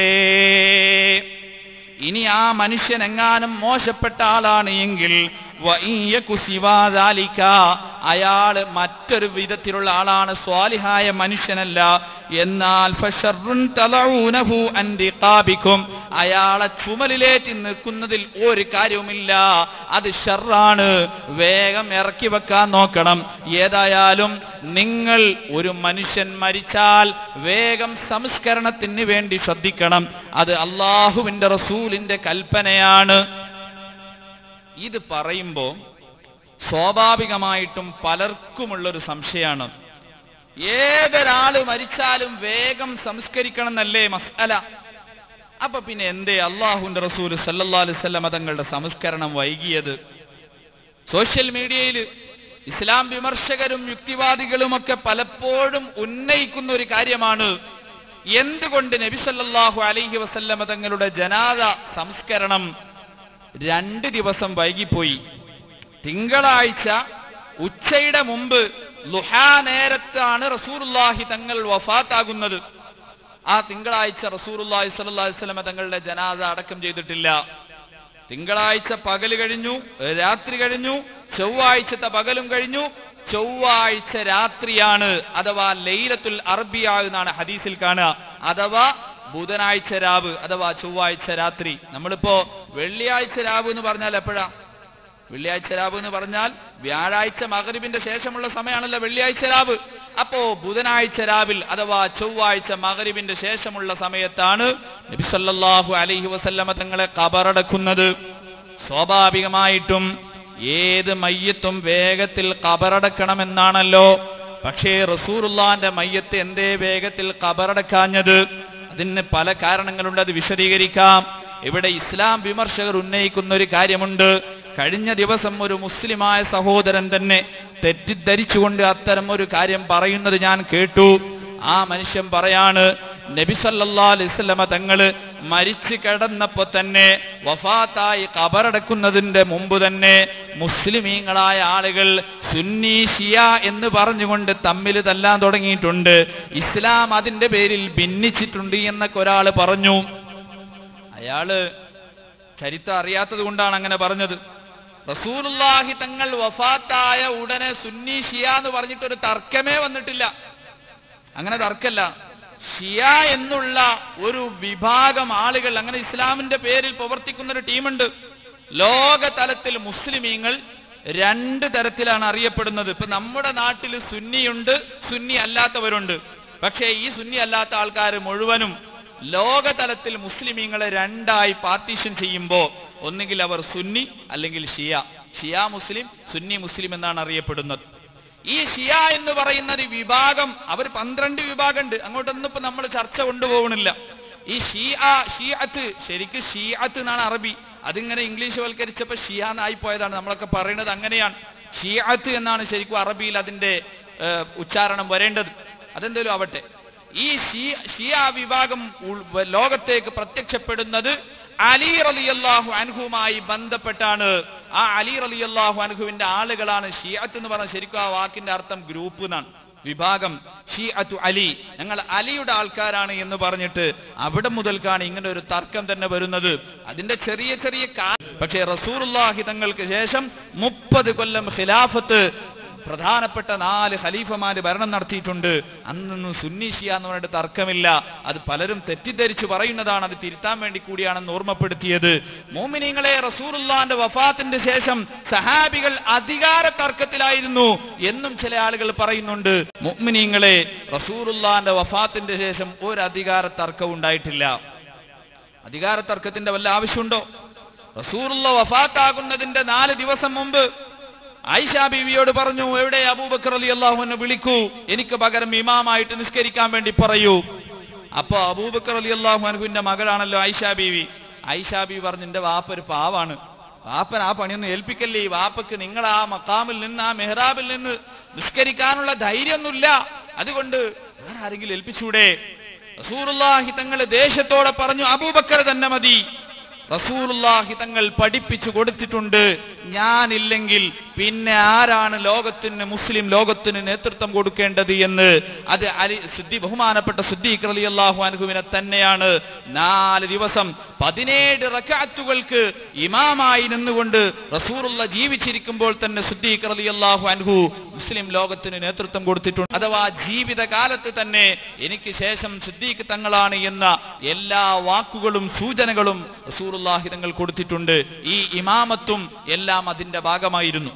ഇനി ആ മനുഷ്യൻ എങ്ങാനും മോശപ്പെട്ട ആളാണ് എങ്കിൽ വഇയ്യകു സിവാദാലിക, അയാള് മറ്റൊരു വിധത്തിലുള്ള ആളാണ് സ്വാലിഹായ മനുഷ്യനല്ല എന്നാൽ ഫശർറുൻ തലഊനഹു അൻ റിഖാബിക്കും അയാളെ ചുമലിലേറ്റി നിൽക്കുന്നതിൽ ഒരു കാര്യവുമില്ല അത് ഷർറാണ് വേഗം ഇറക്കി വെക്കാൻ നോക്കണം ഏതായാലും നിങ്ങൾ ഒരു മനുഷ്യൻ മരിച്ചാൽ വേഗം സംസ്കരണത്തിന് വേണ്ടി ശ്രദ്ധിക്കണം അത് അള്ളാഹുവിന്റെ റസൂലിന്റെ കൽപ്പനയാണ് ഇത് പറയുമ്പോൾ സ്വാഭാവികമായിട്ടും പലർക്കുമുള്ളൊരു സംശയമാണ് ഏതൊരാള് മരിച്ചാലും വേഗം സംസ്കരിക്കണം എന്നല്ലേ മസ്അല അപ്പൊ പിന്നെ എന്തേ അള്ളാഹുന്റെ റസൂൽ സല്ലല്ലാ അലൈവല്ല തങ്ങളുടെ സംസ്കരണം വൈകിയത് സോഷ്യൽ മീഡിയയിൽ ഇസ്ലാം വിമർശകരും യുക്തിവാദികളുമൊക്കെ പലപ്പോഴും ഉന്നയിക്കുന്ന ഒരു കാര്യമാണ് എന്തുകൊണ്ട് നബി സല്ലല്ലാഹു അലൈഹി വസല്ലമ തങ്ങളുടെ ജനാദ സംസ്കരണം രണ്ട് ദിവസം വൈകിപ്പോയി തിങ്കളാഴ്ച ഉച്ചയുടെ മുമ്പ് ലുഹാ നേരത്താണ് റസൂറുല്ലാഹി തങ്ങൾ വഫാത്താകുന്നത് ആ തിങ്കളാഴ്ച റസൂറുല്ലാഹി സ്വല്ലല്ലാഹി അലൈഹി വസല്ലമ തങ്ങളുടെ ജനാദ അടക്കം ചെയ്തിട്ടില്ല തിങ്കളാഴ്ച പകല് കഴിഞ്ഞു രാത്രി കഴിഞ്ഞു ചൊവ്വാഴ്ചത്തെ പകലും കഴിഞ്ഞു ചൊവ്വാഴ്ച രാത്രിയാണ് അഥവാ ലൈലത്തുൽ അറബിയ എന്നാണ് ഹദീസിൽ കാണുക അഥവാ ബുധനാഴ്ച രാവ് അഥവാ ചൊവ്വാഴ്ച രാത്രി നമ്മളിപ്പോ വെള്ളിയാഴ്ച രാവ് എന്ന് പറഞ്ഞാൽ എപ്പോഴാ വെള്ളിയാഴ്ച രാവ് എന്ന് പറഞ്ഞാൽ വ്യാഴാഴ്ച മകരിബിന്റെ ശേഷമുള്ള സമയമാണല്ലോ വെള്ളിയാഴ്ച രാവ് അപ്പോ ബുധനാഴ്ച രാവിൽ അഥവാ ചൊവ്വാഴ്ച മകരിബിന്റെ ശേഷമുള്ള സമയത്താണ് നബി സല്ലല്ലാഹു അലൈഹി വസല്ലമ തങ്ങളെ കബറടക്കുന്നത് സ്വാഭാവികമായിട്ടും ഏത് മയ്യത്തും വേഗത്തിൽ കബറടക്കണമെന്നാണല്ലോ പക്ഷേ റസൂറുല്ലാന്റെ മയ്യത്ത് എന്തേ വേഗത്തിൽ കബറടക്കാഞ്ഞത് അതിന് പല കാരണങ്ങളുണ്ട് അത് വിശദീകരിക്കാം ഇവിടെ ഇസ്ലാം വിമർശകർ ഉന്നയിക്കുന്ന ഒരു കാര്യമുണ്ട് കഴിഞ്ഞ ദിവസം ഒരു മുസ്ലിമായ സഹോദരൻ തന്നെ തെറ്റിദ്ധരിച്ചുകൊണ്ട് അത്തരം ഒരു കാര്യം പറയുന്നത് ഞാൻ കേട്ടു ആ മനുഷ്യൻ പറയാണ് നബി സല്ലല്ലാഹു അലൈഹി വസല്ലമ തങ്ങള് മരിച്ചു കിടന്നപ്പോ തന്നെ വഫാത്തായി കബറടക്കുന്നതിന്റെ മുമ്പ് തന്നെ മുസ്ലിമീങ്ങളായ ആളുകൾ സുന്നി ഷിയ എന്ന് പറഞ്ഞുകൊണ്ട് തമ്മിൽ തല്ലാൻ തുടങ്ങിയിട്ടുണ്ട് ഇസ്ലാം അതിന്റെ പേരിൽ ഭിന്നിച്ചിട്ടുണ്ട് എന്നൊക്കെ ഒരാൾ പറഞ്ഞു അയാള് ചരിത്രം അറിയാത്തത് കൊണ്ടാണ് അങ്ങനെ പറഞ്ഞത് റസൂലുള്ളാഹി തങ്ങൾ വഫാത്തായ ഉടനെ സുന്നി ഷിയ എന്ന് പറഞ്ഞിട്ടൊരു തർക്കമേ വന്നിട്ടില്ല അങ്ങനെ തർക്കല്ല ഷിയ എന്നുള്ള ഒരു വിഭാഗം ആളുകൾ അങ്ങനെ ഇസ്ലാമിന്റെ പേരിൽ പ്രവർത്തിക്കുന്ന ഒരു ടീമുണ്ട് ലോക തലത്തിൽ മുസ്ലിമീങ്ങൾ രണ്ട് തരത്തിലാണ് അറിയപ്പെടുന്നത് ഇപ്പൊ നമ്മുടെ നാട്ടിൽ സുന്നിയുണ്ട് സുന്നി അല്ലാത്തവരുണ്ട് പക്ഷേ ഈ സുന്നി അല്ലാത്ത ആൾക്കാർ മുഴുവനും ലോക തലത്തിൽ മുസ്ലിമീങ്ങളെ രണ്ടായി പാർട്ടീഷൻ ചെയ്യുമ്പോൾ ഒന്നുകിൽ അവർ സുന്നി അല്ലെങ്കിൽ ഷിയ ഷിയ മുസ്ലിം സുന്നി മുസ്ലിം എന്നാണ് അറിയപ്പെടുന്നത് ഈ ഷിയ എന്ന് പറയുന്ന ഒരു വിഭാഗം അവർ പന്ത്രണ്ട് വിഭാഗമുണ്ട് അങ്ങോട്ടൊന്നും ഇപ്പൊ നമ്മൾ ചർച്ച കൊണ്ടുപോകണില്ല ഈ ഷിയ ഷിയത്ത് ശരിക്ക് ഷിയത്ത് എന്നാണ് അറബി അതിങ്ങനെ ഇംഗ്ലീഷ് വൽക്കരിച്ചപ്പോ ഷിയ എന്നായി പോയതാണ് നമ്മളൊക്കെ പറയുന്നത് അങ്ങനെയാണ് ഷിയത്ത് എന്നാണ് ശരിക്കും അറബിയിൽ അതിന്റെ ഏഹ്, ഉച്ചാരണം വരേണ്ടത് അതെന്തേലും ആവട്ടെ ഈ ഷീ- ഷിയ വിഭാഗം ഉൾ- വ- ലോകത്തേക്ക് പ്രത്യക്ഷപ്പെടുന്നത് അലി റളിയല്ലാഹു അൻഹുമായി ബന്ധപ്പെട്ടാണ് ആ അലി റളിയല്ലാഹു അൻഹുവിന്റെ ആളുകളാണ് ഷിയത്ത് എന്ന് പറഞ്ഞ ശരിക്കും ആ വാക്കിന്റെ അർത്ഥം ഗ്രൂപ്പ് എന്നാണ് വിഭാഗം ഷിഅത്തു അലി ഞങ്ങൾ അലിയുടെ ആൾക്കാരാണ് എന്ന് പറഞ്ഞിട്ട് അവിടെ മുതൽക്കാണ് ഇങ്ങനെ ഒരു തർക്കം തന്നെ വരുന്നത് അതിന്റെ ചെറിയ ചെറിയ കാ- പക്ഷേ റസൂലുള്ളാഹി തങ്ങൾക്ക് ശേഷം മുപ്പത് കൊല്ലം ഖിലാഫത്ത് പ്രധാനപ്പെട്ട നാല് ഖലീഫമാര് ഭരണം നടത്തിയിട്ടുണ്ട് അന്നൊന്നും സുന്നി ഷിയ എന്ന് പറഞ്ഞിട്ട് തർക്കമില്ല അത് പലരും തെറ്റിദ്ധരിച്ചു പറയുന്നതാണ് അത് തിരുത്താൻ വേണ്ടി കൂടിയാണെന്ന് ഓർമ്മപ്പെടുത്തിയത് മോമിനിങ്ങളെ റസൂറുല്ലാന്റെ വഫാത്തിന്റെ ശേഷം സഹാബികൾ അധികാര തർക്കത്തിലായിരുന്നു എന്നും ചില ആളുകൾ പറയുന്നുണ്ട് മുഅ്മിനീങ്ങളെ റസൂറുല്ലാന്റെ വഫാത്തിന്റെ ശേഷം ഒരു അധികാര തർക്കവും ഉണ്ടായിട്ടില്ല അധികാര തർക്കത്തിന്റെ വല്ല ആവശ്യമുണ്ടോ റസൂറുള്ള വഫാത്താകുന്നതിന്റെ നാല് ദിവസം മുമ്പ് ആയിഷ ബീവിയോട് പറഞ്ഞു എവിടെ അബൂബക്കർ അലി അള്ളാഹുവിനെ വിളിക്കൂ എനിക്ക് പകരം ഇമാമായിട്ട് നിസ്കരിക്കാൻ വേണ്ടി പറയൂ അപ്പൊ അബൂബക്കർ അലി അള്ളാഹു അനുവിന്റെ മകളാണല്ലോ ആയിഷ ബീവി ആയിഷ ബീവി പറഞ്ഞു എന്റെ വാപ്പ ഒരു പാവാണ് വാപ്പൻ ആ പണിയൊന്നും ഏൽപ്പിക്കല്ലേ ഈ വാപ്പക്ക് നിങ്ങൾ ആ മക്കാമിൽ നിന്ന് ആ മെഹ്റാബിൽ നിന്ന് നിസ്കരിക്കാനുള്ള ധൈര്യമൊന്നുമില്ല അതുകൊണ്ട് വേറെ ആരെങ്കിലും ഏൽപ്പിച്ചൂടെ റസൂറുല്ലാഹി തങ്ങൾ ദേശത്തോടെ പറഞ്ഞു അബൂബക്കർ തന്നെ മതി റസൂലുള്ളാഹി തങ്ങൾ പഠിപ്പിച്ചു കൊടുത്തിട്ടുണ്ട് ഞാനില്ലെങ്കിൽ പിന്നെ ആരാണ് ലോകത്തിന് മുസ്ലിം ലോകത്തിന് നേതൃത്വം കൊടുക്കേണ്ടത് എന്ന് അത് അലി സിദ്ധി ബഹുമാനപ്പെട്ട സിദ്ദീഖ് റളിയല്ലാഹു അൻഹുവിനെ തന്നെയാണ് നാല് ദിവസം പതിനേഴ് റക്അത്തുകൾക്ക് ഇമാമായി നിന്നുകൊണ്ട് റസൂറുള്ള ജീവിച്ചിരിക്കുമ്പോൾ തന്നെ സിദ്ദീഖ് റളിയല്ലാഹു അൻഹു മുസ്ലിം ലോകത്തിന് നേതൃത്വം കൊടുത്തിട്ടുണ്ട് അഥവാ ജീവിതകാലത്ത് തന്നെ എനിക്ക് ശേഷം സിദ്ദീഖ് തങ്ങളാണ് എന്ന എല്ലാ വാക്കുകളും സൂചനകളും റസൂറുല്ലാഹി തങ്ങൾ കൊടുത്തിട്ടുണ്ട് ഈ ഇമാമത്തും എല്ലാം അതിന്റെ ഭാഗമായിരുന്നു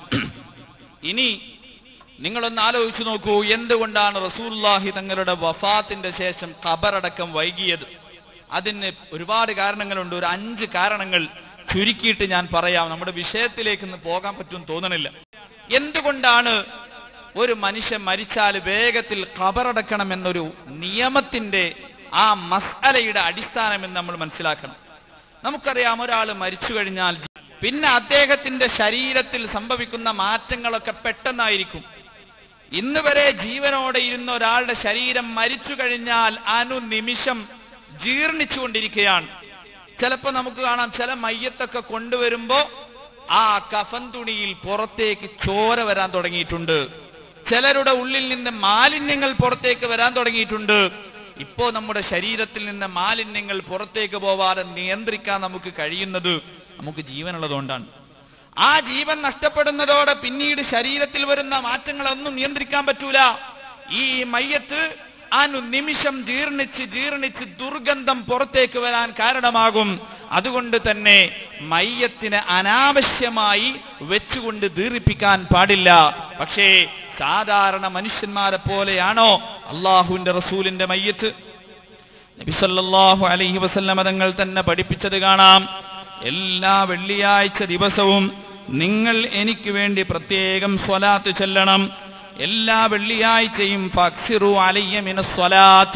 ഇനി നിങ്ങളൊന്ന് ആലോചിച്ചു നോക്കൂ എന്തുകൊണ്ടാണ് റസൂലുള്ളാഹി തങ്ങളുടെ വഫാത്തിന്റെ ശേഷം ഖബറടക്കം വൈകിയത് അതിന് ഒരുപാട് കാരണങ്ങളുണ്ട് ഒരു അഞ്ച് കാരണങ്ങൾ ചുരുക്കിയിട്ട് ഞാൻ പറയാം നമ്മുടെ വിഷയത്തിലേക്ക് ഇന്ന് പോകാൻ പറ്റും തോന്നണില്ല എന്തുകൊണ്ടാണ് ഒരു മനുഷ്യൻ മരിച്ചാൽ വേഗത്തിൽ ഖബറടക്കണം എന്നൊരു നിയമത്തിന്റെ ആ മസ്അലയുടെ അടിസ്ഥാനം എന്ന് നമ്മൾ മനസ്സിലാക്കണം നമുക്കറിയാം ഒരാൾ മരിച്ചു കഴിഞ്ഞാൽ പിന്നെ അദ്ദേഹത്തിന്റെ ശരീരത്തിൽ സംഭവിക്കുന്ന മാറ്റങ്ങളൊക്കെ പെട്ടെന്നായിരിക്കും ഇന്ന് വരെ ജീവനോടെ ഇരുന്ന ഒരാളുടെ ശരീരം മരിച്ചു കഴിഞ്ഞാൽ അനുനിമിഷം ജീർണിച്ചുകൊണ്ടിരിക്കുകയാണ് ചിലപ്പോൾ നമുക്ക് കാണാം ചില മയ്യത്തൊക്കെ കൊണ്ടുവരുമ്പോ ആ കഫൻ തുണിയിൽ പുറത്തേക്ക് ചോര വരാൻ തുടങ്ങിയിട്ടുണ്ട് ചിലരുടെ ഉള്ളിൽ നിന്ന് മാലിന്യങ്ങൾ പുറത്തേക്ക് വരാൻ തുടങ്ങിയിട്ടുണ്ട് ഇപ്പോ നമ്മുടെ ശരീരത്തിൽ നിന്ന് മാലിന്യങ്ങൾ പുറത്തേക്ക് പോവാതെ നിയന്ത്രിക്കാൻ നമുക്ക് കഴിയുന്നത് നമുക്ക് ജീവനുള്ളതുകൊണ്ടാണ് ആ ജീവൻ നഷ്ടപ്പെടുന്നതോടെ പിന്നീട് ശരീരത്തിൽ വരുന്ന മാറ്റങ്ങളൊന്നും നിയന്ത്രിക്കാൻ പറ്റൂല ഈ മയ്യത്ത് അനു നിമിഷം ജീർണിച്ച് ജീർണിച്ച് ദുർഗന്ധം പുറത്തേക്ക് വരാൻ കാരണമാകും അതുകൊണ്ട് തന്നെ മയ്യത്തിന് അനാവശ്യമായി വെച്ചുകൊണ്ട് ദീർപ്പിക്കാൻ പാടില്ല പക്ഷേ സാധാരണ മനുഷ്യന്മാരെ പോലെയാണോ അള്ളാഹുവിന്റെ റസൂലിന്റെ മയ്യത്ത് നബി സല്ലല്ലാഹു അലൈഹി വസല്ലമ തങ്ങൾ തന്നെ പഠിപ്പിച്ചത് കാണാം എല്ലാ വെള്ളിയാഴ്ച ദിവസവും നിങ്ങൾ എനിക്ക് വേണ്ടി പ്രത്യേകം സ്വലാത്ത് ചെല്ലണം എല്ലാ വെള്ളിയാഴ്ചയും ഫക്സിറു അലയ്യ മിന സ്വലാത്ത്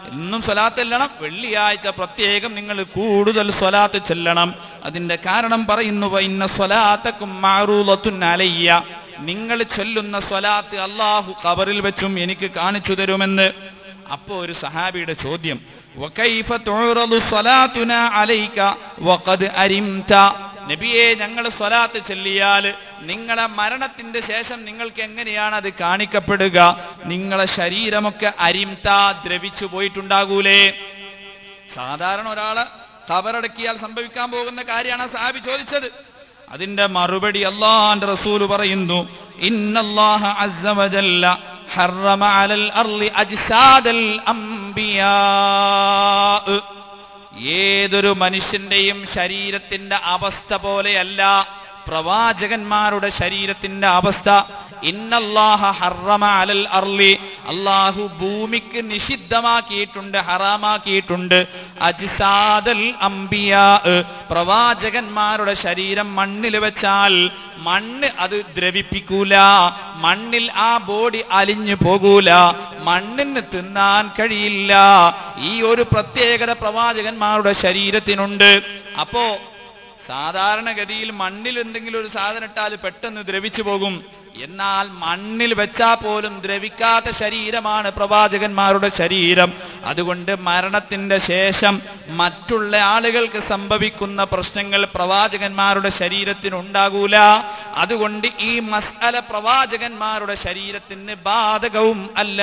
എന്നും സ്വലാത്ത് ചെല്ലണം വെള്ളിയാഴ്ച പ്രത്യേകം നിങ്ങൾ കൂടുതൽ സ്വലാത്ത് ചെല്ലണം അതിന്റെ കാരണം പറയുന്നു ഇന്ന സ്വലാത്തക്കും മാറൂലത്തുൻ അലയ്യ നിങ്ങൾ ചൊല്ലുന്ന സ്വലാത്ത് അള്ളാഹു കബറിൽ വെച്ചും എനിക്ക് കാണിച്ചു തരുമെന്ന് അപ്പോ ഒരു സഹാബിയുടെ ചോദ്യം وكيف تعرض صلاتنا عليك وقد أرمت നബിയെ ഞങ്ങൾ സ്വലാത്ത് ചൊല്ലിയാൽ നിങ്ങളെ മരണത്തിന്റെ ശേഷം നിങ്ങൾക്ക് എങ്ങനെയാണ് അത് കാണിക്കപ്പെടുക നിങ്ങളെ ശരീരമൊക്കെ അരിംത ദ്രവിച്ചു പോയിട്ടുണ്ടാകൂലേ സാധാരണ ഒരാള് കബറടക്കിയാൽ സംഭവിക്കാൻ പോകുന്ന കാര്യമാണ് സാബി ചോദിച്ചത് അതിന്റെ മറുപടി അള്ളാന്റെ റസൂല് പറയുന്നു ഇന്നല്ലാഹ അസ്സ വജല്ല ഹറമ അലൽ അർളി അജ്സാദൽ അംബിയാ ഏതൊരു മനുഷ്യന്റെയും ശരീരത്തിന്റെ അവസ്ഥ പോലെയല്ല പ്രവാചകന്മാരുടെ ശരീരത്തിന്റെ അവസ്ഥ ഇന്നല്ലാഹ ഹറമ അലൽ അർളി അള്ളാഹു ഭൂമിക്ക് നിഷിദ്ധമാക്കിയിട്ടുണ്ട് ഹറാമാക്കിയിട്ടുണ്ട് അജിസാദൽ അംബിയാ പ്രവാചകന്മാരുടെ ശരീരം മണ്ണിൽ വെച്ചാൽ മണ്ണ് അത് ദ്രവിപ്പിക്കൂല മണ്ണിൽ ആ ബോഡി അലിഞ്ഞു പോകൂല മണ്ണിന് തിന്നാൻ കഴിയില്ല ഈ ഒരു പ്രത്യേകത പ്രവാചകന്മാരുടെ ശരീരത്തിനുണ്ട് അപ്പോ സാധാരണഗതിയിൽ മണ്ണിൽ എന്തെങ്കിലും ഒരു സാധനം ഇട്ടാൽ പെട്ടെന്ന് ദ്രവിച്ചു പോകും എന്നാൽ മണ്ണിൽ വെച്ചാൽ പോലും ദ്രവിക്കാത്ത ശരീരമാണ് പ്രവാചകന്മാരുടെ ശരീരം അതുകൊണ്ട് മരണത്തിന്റെ ശേഷം മറ്റുള്ള ആളുകൾക്ക് സംഭവിക്കുന്ന പ്രശ്നങ്ങൾ പ്രവാചകന്മാരുടെ ശരീരത്തിന് ഉണ്ടാകൂല അതുകൊണ്ട് ഈ മസ്അല പ്രവാചകന്മാരുടെ ശരീരത്തിന് ബാധകവും അല്ല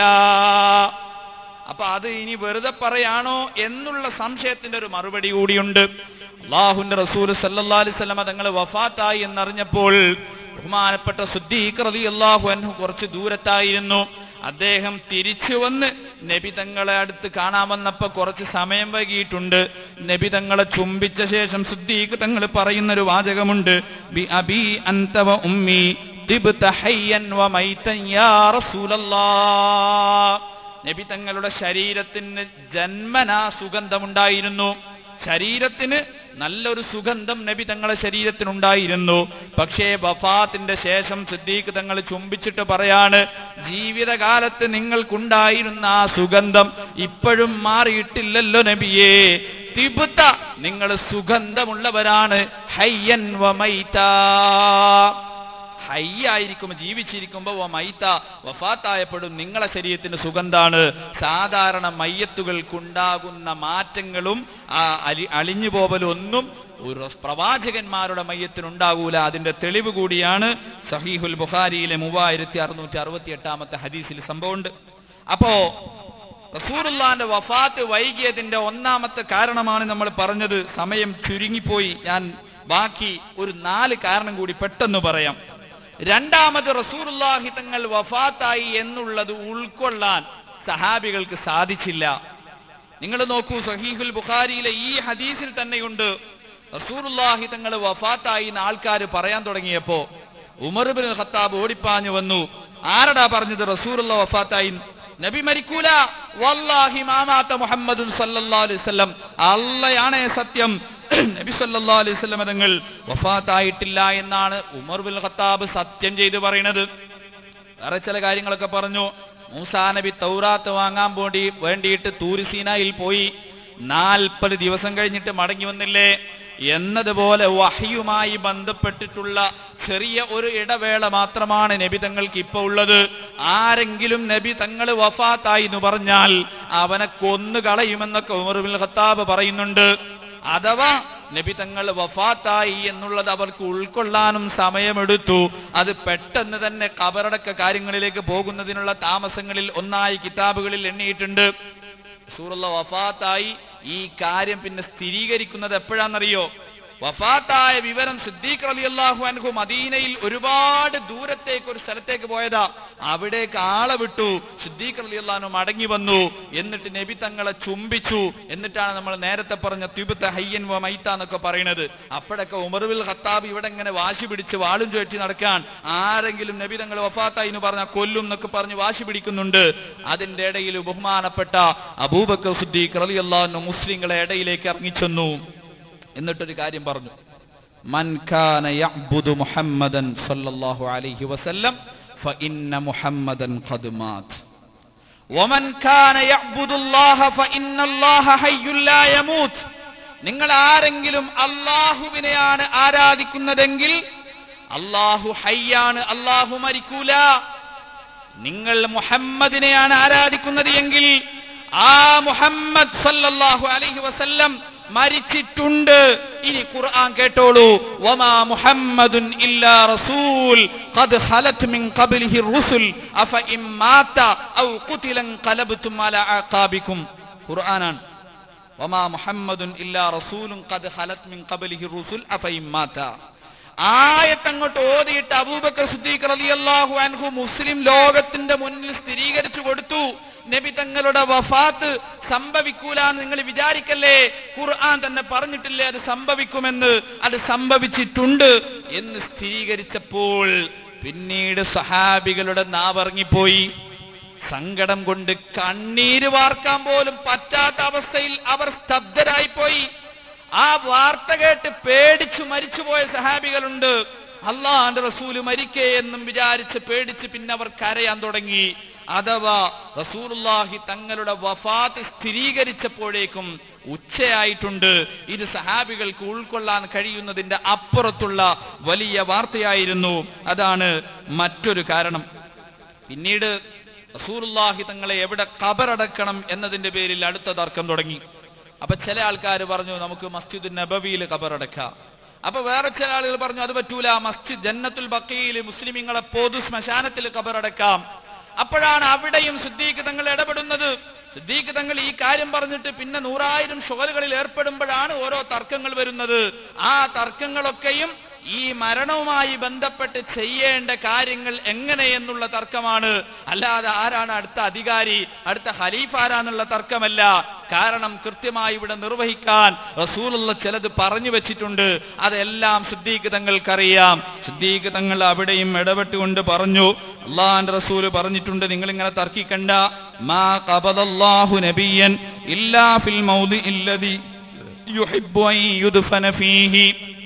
അപ്പൊ അത് ഇനി വെറുതെ പറയാണോ എന്നുള്ള സംശയത്തിന്റെ ഒരു മറുപടി കൂടിയുണ്ട് അള്ളാഹുന്റെ റസൂൽ സല്ലല്ലാ അലൈഹി വസല്ലമ തങ്ങൾ വഫാത്തായി എന്നറിഞ്ഞപ്പോൾ ബഹുമാനപ്പെട്ട സുദ്ദീഖ് റളിയല്ലാഹു അൻഹു കുറച്ച് ദൂരത്തായിരുന്നു അദ്ദേഹം തിരിച്ചു വന്ന് നബി തങ്ങളെ അടുത്ത് കാണാൻ വന്നപ്പോ കുറച്ച് സമയം വൈകിയിട്ടുണ്ട് നബി തങ്ങളെ ചുംബിച്ച ശേഷം സുദ്ദീഖ് തങ്ങൾ പറയുന്ന ഒരു വാചകമുണ്ട് ബി അബി അന്തവ ഉമ്മി തിബ്ത ഹയ്യൻ വ മൈതൻ യാ റസൂലല്ലാഹ് നബി തങ്ങളുടെ ശരീരത്തിന് ജന്മനാ സുഗന്ധമുണ്ടായിരുന്നു ശരീരത്തിന് നല്ലൊരു സുഗന്ധം നബി തങ്ങളെ ശരീരത്തിനുണ്ടായിരുന്നു പക്ഷേ വഫാത്തിന്റെ ശേഷം സിദ്ദീഖ് തങ്ങൾ ചുംബിച്ചിട്ട് പറയാണ് ജീവിതകാലത്ത് നിങ്ങൾക്കുണ്ടായിരുന്ന ആ സുഗന്ധം ഇപ്പോഴും മാറിയിട്ടില്ലല്ലോ നബിയേ തിബുത്ത നിങ്ങൾ സുഗന്ധമുള്ളവരാണ് ഹയ്യൻ വമൈതാ ഹയ്യായിരിക്കും ജീവിച്ചിരിക്കുമ്പോൾ വ മൈത്ത വഫാത്തായപ്പെടും നിങ്ങളെ ശരീരത്തിന് സുഗന്ധാണ് സാധാരണ മയ്യത്തുകൾക്കുണ്ടാകുന്ന മാറ്റങ്ങളും ആ അലി അളിഞ്ഞു പോവലും ഒന്നും ഒരു പ്രവാചകന്മാരുടെ മയ്യത്തിനുണ്ടാകൂല അതിന്റെ തെളിവ് കൂടിയാണ് സഹീഹുൽ ബുഖാരിയിലെ മൂവായിരത്തി അറുന്നൂറ്റി അറുപത്തി എട്ടാമത്തെ ഹദീസിൽ സംഭവമുണ്ട് അപ്പോ റസൂറുല്ലാന്റെ വഫാത്ത് വൈകിയതിന്റെ ഒന്നാമത്തെ കാരണമാണ് നമ്മൾ പറഞ്ഞത് സമയം ചുരുങ്ങിപ്പോയി ഞാൻ ബാക്കി ഒരു നാല് കാരണം കൂടി പെട്ടെന്ന് പറയാം രണ്ടാമത് റസൂറുല്ലാഹി തങ്ങൾ വഫാത്തായി എന്നുള്ളത് ഉൾക്കൊള്ളാൻ സഹാബികൾക്ക് സാധിച്ചില്ല നിങ്ങൾ നോക്കൂ സഹീഹുൽ ബുഖാരിയിലെ ഈ ഹദീസിൽ തന്നെയുണ്ട് റസൂറുല്ലാഹി തങ്ങൾ വഫാത്തായി എന്ന് ആൾക്കാർ പറയാൻ തുടങ്ങിയപ്പോ ഉമർ ബിൻ ഖത്താബ് ഓടിപ്പാഞ്ഞു വന്നു ആരടാ പറഞ്ഞത് റസൂറുള്ള വഫാത്തായി നബി മരിക്കൂല വല്ലാഹി മാമാത്ത മുഹമ്മദുൻ സല്ലല്ലാഹു അലൈഹി വസല്ലം അള്ളയാണേ സത്യം നബി സല്ലല്ലാഹു അലൈഹി വസല്ലം തങ്ങൾ വഫാത്തായിട്ടില്ല എന്നാണ് ഉമർ ബിൻ ഖത്താബ് സത്യം ചെയ്ത് പറയുന്നത് വേറെ ചില കാര്യങ്ങളൊക്കെ പറഞ്ഞു മൂസാ നബി തൗറാത്ത് വാങ്ങാൻ വേണ്ടി വേണ്ടിയിട്ട് തൂരിസീനയിൽ പോയി നാൽപ്പത് ദിവസം കഴിഞ്ഞിട്ട് മടങ്ങി വന്നില്ലേ എന്നതുപോലെ വഹയുമായി ബന്ധപ്പെട്ടിട്ടുള്ള ചെറിയ ഒരു ഇടവേള മാത്രമാണ് നബി തങ്ങൾക്ക് ഇപ്പൊ ഉള്ളത് ആരെങ്കിലും നബി തങ്ങൾ വഫാത്തായി എന്ന് പറഞ്ഞാൽ അവനെ കൊന്നു കളയുമെന്നൊക്കെ ഉമർ ബിൻ ഖത്താബ് പറയുന്നുണ്ട് അഥവാ നബി തങ്ങൾ വഫാത്തായി എന്നുള്ളത് അവർക്ക് ഉൾക്കൊള്ളാനും സമയമെടുത്തു അത് പെട്ടെന്ന് തന്നെ കബറടക്ക കാര്യങ്ങളിലേക്ക് പോകുന്നതിനുള്ള താമസങ്ങളിൽ ഒന്നായി കിതാബുകളിൽ എണ്ണിയിട്ടുണ്ട് സൂറുള്ള വഫാത്തായി ഈ കാര്യം പിന്നെ സ്ഥിരീകരിക്കുന്നത് എപ്പോഴാണെന്നറിയോ വഫാത്തായ വിവരം സിദ്ദീഖ് അലി അള്ളാഹു അൻഹു മദീനയിൽ ഒരുപാട് ദൂരത്തേക്ക് ഒരു സ്ഥലത്തേക്ക് പോയതാ അവിടേക്ക് ആളെ വിട്ടു സിദ്ദീഖ് അലി അള്ളാഹു മടങ്ങി വന്നു എന്നിട്ട് നബി തങ്ങളെ ചുംബിച്ചു എന്നിട്ടാണ് നമ്മൾ നേരത്തെ പറഞ്ഞ ത്യുബത്ത് ഹയ്യൻ വ മൈത്ത എന്നൊക്കെ പറയുന്നത് അപ്പോഴൊക്കെ ഉമർവിൽ ഖത്താബ് ഇവിടെ ഇങ്ങനെ വാശി പിടിച്ച് വാളും ചുഴറ്റി നടക്കാൻ ആരെങ്കിലും നബി തങ്ങൾ വഫാത്തായി എന്ന് പറഞ്ഞാൽ കൊല്ലും എന്നൊക്കെ പറഞ്ഞ് വാശി പിടിക്കുന്നുണ്ട് അതിന്റെ ഇടയിൽ ബഹുമാനപ്പെട്ട അബൂബക്കർ സിദ്ദീഖ് അലി അള്ളാഹു മുസ്ലിങ്ങളെ ഇടയിലേക്ക് ഇറങ്ങിച്ചെന്നു എന്നിട്ടൊരു കാര്യം പറഞ്ഞു മൻ കാന യഅ്ബുദു മുഹമ്മദൻ സല്ലല്ലാഹു അലൈഹി വസല്ലം ഫഇന്ന മുഹമ്മദൻ ഖദ് മാത് ومن كان يعبد الله فإن الله حي لا يموت നിങ്ങൾ ആരെങ്കിലും അള്ളാഹുവിനെയാണ് ആരാധിക്കുന്നതെങ്കിൽ അള്ളാഹു ഹയ്യാണ് അള്ളാഹു മരിക്കൂല നിങ്ങൾ മുഹമ്മദിനെയാണ് ആരാധിക്കുന്നത് എങ്കിൽ ആ മുഹമ്മദ് സല്ലല്ലാഹു അലൈഹി വസല്ലം മരിച്ചിട്ടുണ്ട് ഇനി ഖുർആൻ കേട്ടോളൂ വമാ മുഹമ്മദുൻ ഇല്ലാ റസൂൽ ഖദ് ഖലത് മിൻ ഖബ്ലിഹി റുസുൽ അഫ ഇം മാത ഔ ഖുതിലൻ ഖലബ്തും അലാ അഖാബിക്കും ഖുർആനാണ് വമാ മുഹമ്മദുൻ ഇല്ലാ റസൂലുൻ ഖദ് ഖലത് മിൻ ഖബ്ലിഹി റുസുൽ അഫ ഇം മാത ആയത്ത് അങ്ങോട്ട് ഓതിയിട്ട് അബൂബക്കർ സിദ്ദീഖ് റളിയല്ലാഹു അൻഹു മുസ്ലിം ലോകത്തിന്റെ മുന്നിൽ സ്ഥിരീകരിച്ചു കൊടുത്തു നബി തങ്ങളുടെ വഫാത്ത് സംഭവിക്കൂല എന്ന് നിങ്ങൾ വിചാരിക്കല്ലേ ഖുർആൻ തന്നെ പറഞ്ഞിട്ടില്ലേ അത് സംഭവിക്കുമെന്ന് അത് സംഭവിച്ചിട്ടുണ്ട് എന്ന് സ്ഥിരീകരിച്ചപ്പോൾ പിന്നീട് സഹാബികളുടെ നാവർങ്ങിപ്പോയി സങ്കടം കൊണ്ട് കണ്ണീര് വാർക്കാൻ പോലും പറ്റാത്ത അവസ്ഥയിൽ അവർ സ്തബ്ധരായിപ്പോയി ആ വാർത്ത കേട്ട് പേടിച്ചു മരിച്ചുപോയ സഹാബികളുണ്ട് അള്ളാന്റെ റസൂല് മരിക്കേ എന്നും വിചാരിച്ച് പേടിച്ച് പിന്നെ അവർ കരയാൻ തുടങ്ങി അഥവാ റസൂലുള്ളാഹി തങ്ങളുടെ വഫാത്ത് സ്ഥിരീകരിച്ചപ്പോഴേക്കും ഉച്ചയായിട്ടുണ്ട് ഇത് സഹാബികൾക്ക് ഉൾക്കൊള്ളാൻ കഴിയുന്നതിന്റെ അപ്പുറത്തുള്ള വലിയ വാർത്തയായിരുന്നു അതാണ് മറ്റൊരു കാരണം പിന്നീട് റസൂലുള്ളാഹി തങ്ങളെ എവിടെ കബറടക്കണം എന്നതിന്റെ പേരിൽ അടുത്ത തർക്കം തുടങ്ങി അപ്പൊ ചില ആൾക്കാർ പറഞ്ഞു നമുക്ക് മസ്ജിദ് നബവിയിൽ കബറടക്കാം അപ്പൊ വേറെ ചില ആളുകൾ പറഞ്ഞു അത് പറ്റൂല മസ്ജിദ് ജന്നത്തുൽ ബക്കയിൽ മുസ്ലിമീങ്ങളെ പൊതു ശ്മശാനത്തിൽ കബറടക്കാം അപ്പോഴാണ് അവിടെയും സിദ്ദീഖ് തങ്ങൾ ഇടപെടുന്നത് സിദ്ദീഖ് തങ്ങൾ ഈ കാര്യം പറഞ്ഞിട്ട് പിന്നെ നൂറായിരം ഷുഗലുകളിൽ ഏർപ്പെടുമ്പോഴാണ് ഓരോ തർക്കങ്ങൾ വരുന്നത് ആ തർക്കങ്ങളൊക്കെയും ഈ മരണവുമായി ബന്ധപ്പെട്ട് ചെയ്യേണ്ട കാര്യങ്ങൾ എങ്ങനെയെന്നുള്ള തർക്കമാണ് അല്ലാതെ ആരാണ് അടുത്ത അധികാരി അടുത്ത ഖലീഫ് ആരാന്നുള്ള തർക്കമല്ല കാരണം കൃത്യമായി ഇവിടെ നിർവഹിക്കാൻ റസൂലുള്ള ചിലത് പറഞ്ഞു വെച്ചിട്ടുണ്ട് അതെല്ലാം സിദ്ദീഖ് തങ്ങൾക്കറിയാം സിദ്ദീഖ് തങ്ങൾ അവിടെയും ഇടപെട്ടുകൊണ്ട് പറഞ്ഞു അള്ളാന്റെ റസൂല് പറഞ്ഞിട്ടുണ്ട് നിങ്ങൾ ഇങ്ങനെ തർക്കിക്കണ്ട മാ ഖബദല്ലാഹു നബിയൻ ഇല്ലാ ഫിൽ മൗദി ഇല്ലദി യുഹിബ്ബു അൻ യുദ്ഫന ഫീഹി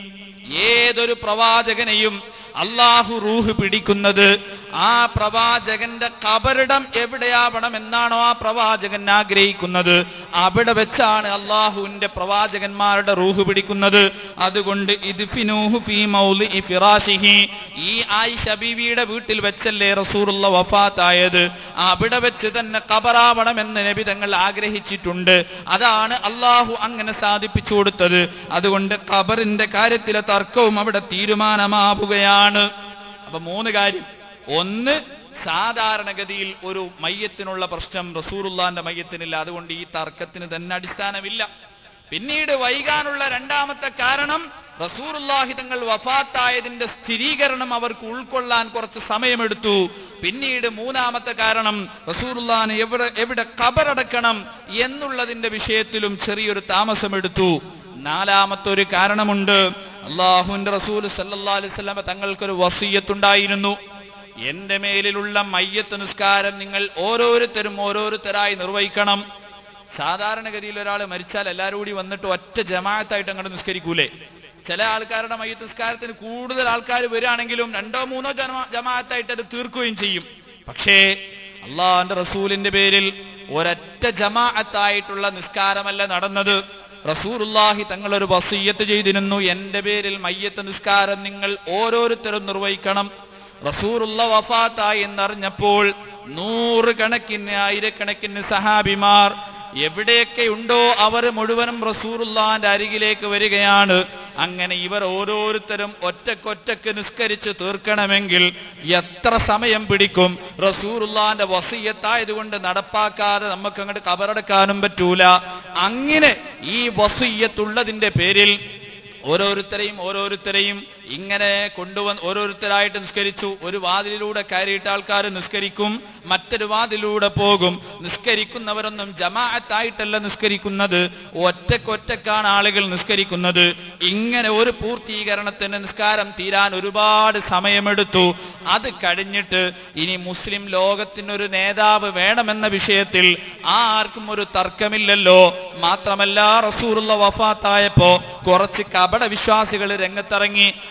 ഏതൊരു പ്രവാചകനെയും അള്ളാഹു റൂഹ് പിടിക്കുന്നത് ആ പ്രവാചകന്റെ കബറിടം എവിടെയാവണം എന്നാണോ ആ പ്രവാചകൻ ആഗ്രഹിക്കുന്നത് അവിടെ വെച്ചാണ് അള്ളാഹുവിന്റെ പ്രവാചകന്മാരുടെ റൂഹ് പിടിക്കുന്നത് അതുകൊണ്ട് ഇത് ഫിനൂഹു ഫീ മൗലി ഫിറാശിഹി ഈ ആയിഷ ബീവിയുടെ വീട്ടിൽ വെച്ചല്ലേ റസൂറുള്ള വഫാത്തായത് അവിടെ വെച്ച് തന്നെ കബറാവണം എന്ന് നബി തങ്ങൾ ആഗ്രഹിച്ചിട്ടുണ്ട് അതാണ് അള്ളാഹു അങ്ങനെ സാധിപ്പിച്ചു കൊടുത്തത് അതുകൊണ്ട് കബറിന്റെ കാര്യത്തിലെ തർക്കവും അവിടെ തീരുമാനമാവുകയാണ് അപ്പൊ മൂന്ന് കാര്യം ഒന്ന് സാധാരണഗതിയിൽ ഒരു മയ്യത്തിനുള്ള പ്രശ്നം റസൂറുല്ലാന്റെ മയ്യത്തിനില്ല അതുകൊണ്ട് ഈ തർക്കത്തിന് തന്നെ അടിസ്ഥാനമില്ല പിന്നീട് വൈകാനുള്ള രണ്ടാമത്തെ കാരണം റസൂറുല്ലാഹി തങ്ങൾ വഫാത്തായതിന്റെ സ്ഥിരീകരണം അവർക്ക് ഉൾക്കൊള്ളാൻ കുറച്ച് സമയമെടുത്തു പിന്നീട് മൂന്നാമത്തെ കാരണം റസൂറുല്ലാൻ എവിടെ എവിടെ കബറടക്കണം എന്നുള്ളതിന്റെ വിഷയത്തിലും ചെറിയൊരു താമസമെടുത്തു നാലാമത്തെ ഒരു കാരണമുണ്ട് അള്ളാഹുവിന്റെ റസൂൽ സല്ലല്ലാഹു അലൈഹി വസല്ലമ തങ്ങൾക്കൊരു വസീയത്തുണ്ടായിരുന്നു എന്റെ മേലിലുള്ള മയ്യത്ത് നിസ്കാരം നിങ്ങൾ ഓരോരുത്തരും ഓരോരുത്തരായി നിർവഹിക്കണം സാധാരണഗതിയിൽ ഒരാൾ മരിച്ചാൽ എല്ലാവരും കൂടി വന്നിട്ട് ഒറ്റ ജമാഅത്തായിട്ട് അങ്ങോട്ട് നിസ്കരിക്കൂലേ ചില ആൾക്കാരുടെ മയ്യത്ത് നിസ്കാരത്തിന് കൂടുതൽ ആൾക്കാർ വരികയാണെങ്കിലും രണ്ടോ മൂന്നോ ജമാ- ജമാഅത്തായിട്ട് അത് തീർക്കുകയും ചെയ്യും പക്ഷേ അള്ളാഹിന്റെ റസൂലിന്റെ പേരിൽ ഒരൊറ്റ ജമാഅത്തായിട്ടുള്ള നിസ്കാരമല്ല നടന്നത് റസൂറുല്ലാഹി തങ്ങളൊരു വസീയത്ത് ചെയ്തിരുന്നു എന്റെ പേരിൽ മയ്യത്ത് നിസ്കാരം നിങ്ങൾ ഓരോരുത്തരും നിർവഹിക്കണം റസൂറുള്ള വഫാത്തായി എന്നറിഞ്ഞപ്പോൾ നൂറ് കണക്കിന് ആയിരക്കണക്കിന് സഹാബിമാർ എവിടെയൊക്കെ ഉണ്ടോ അവർ മുഴുവനും റസൂറുല്ലാന്റെ അരികിലേക്ക് വരികയാണ് അങ്ങനെ ഇവർ ഓരോരുത്തരും ഒറ്റക്കൊറ്റക്ക് നിസ്കരിച്ച് തീർക്കണമെങ്കിൽ എത്ര സമയം പിടിക്കും റസൂറുല്ലാന്റെ വസീയത്തായതുകൊണ്ട് നടപ്പാക്കാതെ നമുക്ക് അങ്ങോട്ട് കബറടക്കാനും പറ്റൂല അങ്ങനെ ഈ വസീയത്തുള്ളതിന്റെ പേരിൽ ഓരോരുത്തരെയും ഓരോരുത്തരെയും ഇങ്ങനെ കൊണ്ടുവന്ന് ഓരോരുത്തരായിട്ട് നിസ്കരിച്ചു ഒരു വാതിലിലൂടെ കയറിയിട്ട് ആൾക്കാർ നിസ്കരിക്കും മറ്റൊരു വാതിലൂടെ പോകും നിസ്കരിക്കുന്നവരൊന്നും ജമാഅത്തായിട്ടല്ല നിസ്കരിക്കുന്നത് ഒറ്റക്കൊറ്റക്കാണ് ആളുകൾ നിസ്കരിക്കുന്നത് ഇങ്ങനെ ഒരു പൂർത്തീകരണത്തിന് നിസ്കാരം തീരാൻ ഒരുപാട് സമയമെടുത്തു അത് കഴിഞ്ഞിട്ട് ഇനി മുസ്ലിം ലോകത്തിനൊരു നേതാവ് വേണമെന്ന വിഷയത്തിൽ ആർക്കും ഒരു തർക്കമില്ലല്ലോ മാത്രമല്ല റസൂറുള്ള വഫാത്തായപ്പോ കുറച്ച് കപട വിശ്വാസികൾ രംഗത്തിറങ്ങി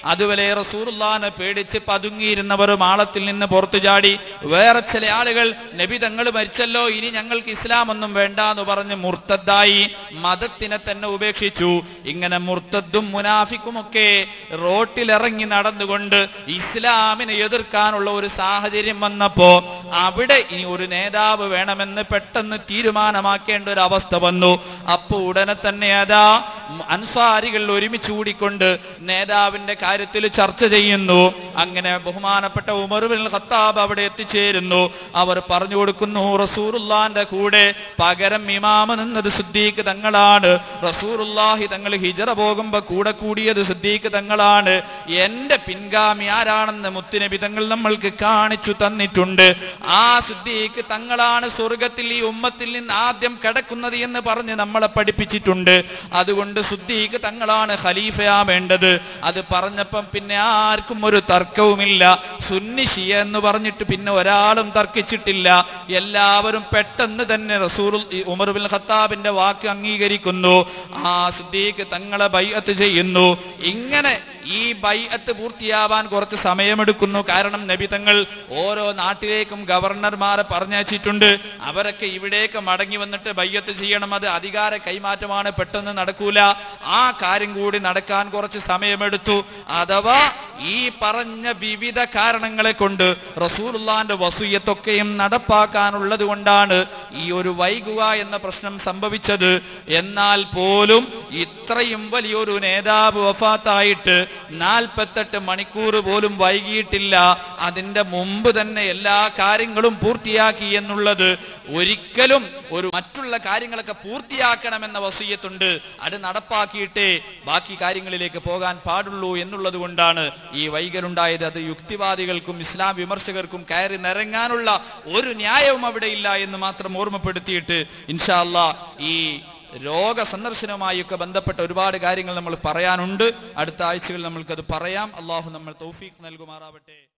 അതുപോലെ റസൂറുല്ലാനെ പേടിച്ച് പതുങ്ങിയിരുന്നവർ മാളത്തിൽ നിന്ന് പുറത്തു ചാടി വേറെ ചില ആളുകൾ നബി തങ്ങൾ മരിച്ചല്ലോ ഇനി ഞങ്ങൾക്ക് ഇസ്ലാം ഒന്നും വേണ്ട എന്ന് പറഞ്ഞ് മുർത്തദ്ദായി മതത്തിനെ തന്നെ ഉപേക്ഷിച്ചു ഇങ്ങനെ മുർത്തദ്ദും മുനാഫിക്കും ഒക്കെ റോട്ടിലിറങ്ങി നടന്നുകൊണ്ട് ഇസ്ലാമിനെ എതിർക്കാനുള്ള ഒരു സാഹചര്യം വന്നപ്പോ അവിടെ ഇനി ഒരു നേതാവ് വേണമെന്ന് പെട്ടെന്ന് തീരുമാനമാക്കേണ്ട ഒരു അവസ്ഥ വന്നു അപ്പൊ ഉടനെ തന്നെ അതാ അൻസാരികൾ ഒരുമിച്ച് കൂടിക്കൊണ്ട് നേതാവിന്റെ കാര്യത്തിൽ ചർച്ച ചെയ്യുന്നു അങ്ങനെ ബഹുമാനപ്പെട്ട ഉമർ ബിൻ ഖത്താബ് അവിടെ എത്തിച്ചേരുന്നു അവർ പറഞ്ഞു കൊടുക്കുന്നു റസൂറുല്ലാന്റെ കൂടെ പകരം ഇമാമ നിന്നത് സിദ്ദീഖ് തങ്ങളാണ് റസൂറുല്ലാഹി തങ്ങൾ ഹിജറ പോകുമ്പോ കൂടെ കൂടിയത് സിദ്ദീഖ് തങ്ങളാണ് എന്റെ പിൻഗാമി ആരാണെന്ന് മുത്തുനബി തങ്ങൾ നമ്മൾക്ക് കാണിച്ചു തന്നിട്ടുണ്ട് ആ സിദ്ദീഖ് തങ്ങളാണ് സ്വർഗത്തിൽ ഈ ഉമ്മത്തിൽ നിന്ന് ആദ്യം കിടക്കുന്നത് എന്ന് പറഞ്ഞ് നമ്മളെ പഠിപ്പിച്ചിട്ടുണ്ട് അതുകൊണ്ട് സുദ്ദീഖ് തങ്ങളാണ് ഖലീഫയാവേണ്ടത് അത് പറഞ്ഞപ്പം പിന്നെ ആർക്കും ഒരു തർക്കവുമില്ല സുന്നി ഷിയ എന്ന് പറഞ്ഞിട്ട് പിന്നെ ഒരാളും തർക്കിച്ചിട്ടില്ല എല്ലാവരും പെട്ടെന്ന് തന്നെ റസൂൽ ഉമർ ബിൻ ഖത്താബിന്റെ വാക്ക് അംഗീകരിക്കുന്നു ആ സുദ്ദീഖ് തങ്ങളെ ബൈഅത്ത് ചെയ്യുന്നു ഇങ്ങനെ ഈ ബൈഅത്ത് പൂർത്തിയാവാൻ കുറച്ച് സമയമെടുക്കുന്നു കാരണം നബി തങ്ങൾ ഓരോ നാട്ടിലേക്കും ഗവർണർമാരെ പറഞ്ഞയച്ചിട്ടുണ്ട് അവരൊക്കെ ഇവിടേക്ക് മടങ്ങി വന്നിട്ട് ബയ്യത്ത് ചെയ്യണം അത് അധികാര കൈമാറ്റമാണ് പെട്ടെന്ന് നടക്കൂല ആ കാര്യം കൂടി നടക്കാൻ കുറച്ച് സമയമെടുത്തു അഥവാ ഈ പറഞ്ഞ വിവിധ കാരണങ്ങളെ കൊണ്ട് റസൂലുള്ളാന്റെ വസൂയത്തൊക്കെയും നടപ്പാക്കാനുള്ളത് കൊണ്ടാണ് ഈ ഒരു വൈകുക എന്ന പ്രശ്നം സംഭവിച്ചത് എന്നാൽ പോലും ഇത്രയും വലിയൊരു നേതാവ് വഫാത്തായിട്ട് നാൽപ്പത്തെട്ട് മണിക്കൂർ പോലും വൈകിയിട്ടില്ല അതിന്റെ മുമ്പ് തന്നെ എല്ലാ കാര്യങ്ങളും പൂർത്തിയാക്കി എന്നുള്ളത് ഒരിക്കലും ഒരു മറ്റുള്ള കാര്യങ്ങളൊക്കെ പൂർത്തിയാക്കണമെന്ന വസീയത്തുണ്ട് അത് നടപ്പാക്കിയിട്ടേ ബാക്കി കാര്യങ്ങളിലേക്ക് പോകാൻ പാടുള്ളൂ എന്നുള്ളത് കൊണ്ടാണ് ഈ വൈകലുണ്ടായത് അത് യുക്തിവാദികൾക്കും ഇസ്ലാം വിമർശകർക്കും കയറി നിറങ്ങാനുള്ള ഒരു ന്യായവും അവിടെ ഇല്ല എന്ന് മാത്രം ഓർമ്മപ്പെടുത്തിയിട്ട് ഇൻഷാ അല്ലാ ഈ രോഗ സന്ദർശനവുമായൊക്കെ ബന്ധപ്പെട്ട ഒരുപാട് കാര്യങ്ങൾ നമ്മൾ പറയാനുണ്ട് അടുത്ത ആഴ്ചകളിൽ നമ്മൾക്കത് പറയാം അള്ളാഹു നമ്മൾ തൗഫീഖ് നൽകുമാറാവട്ടെ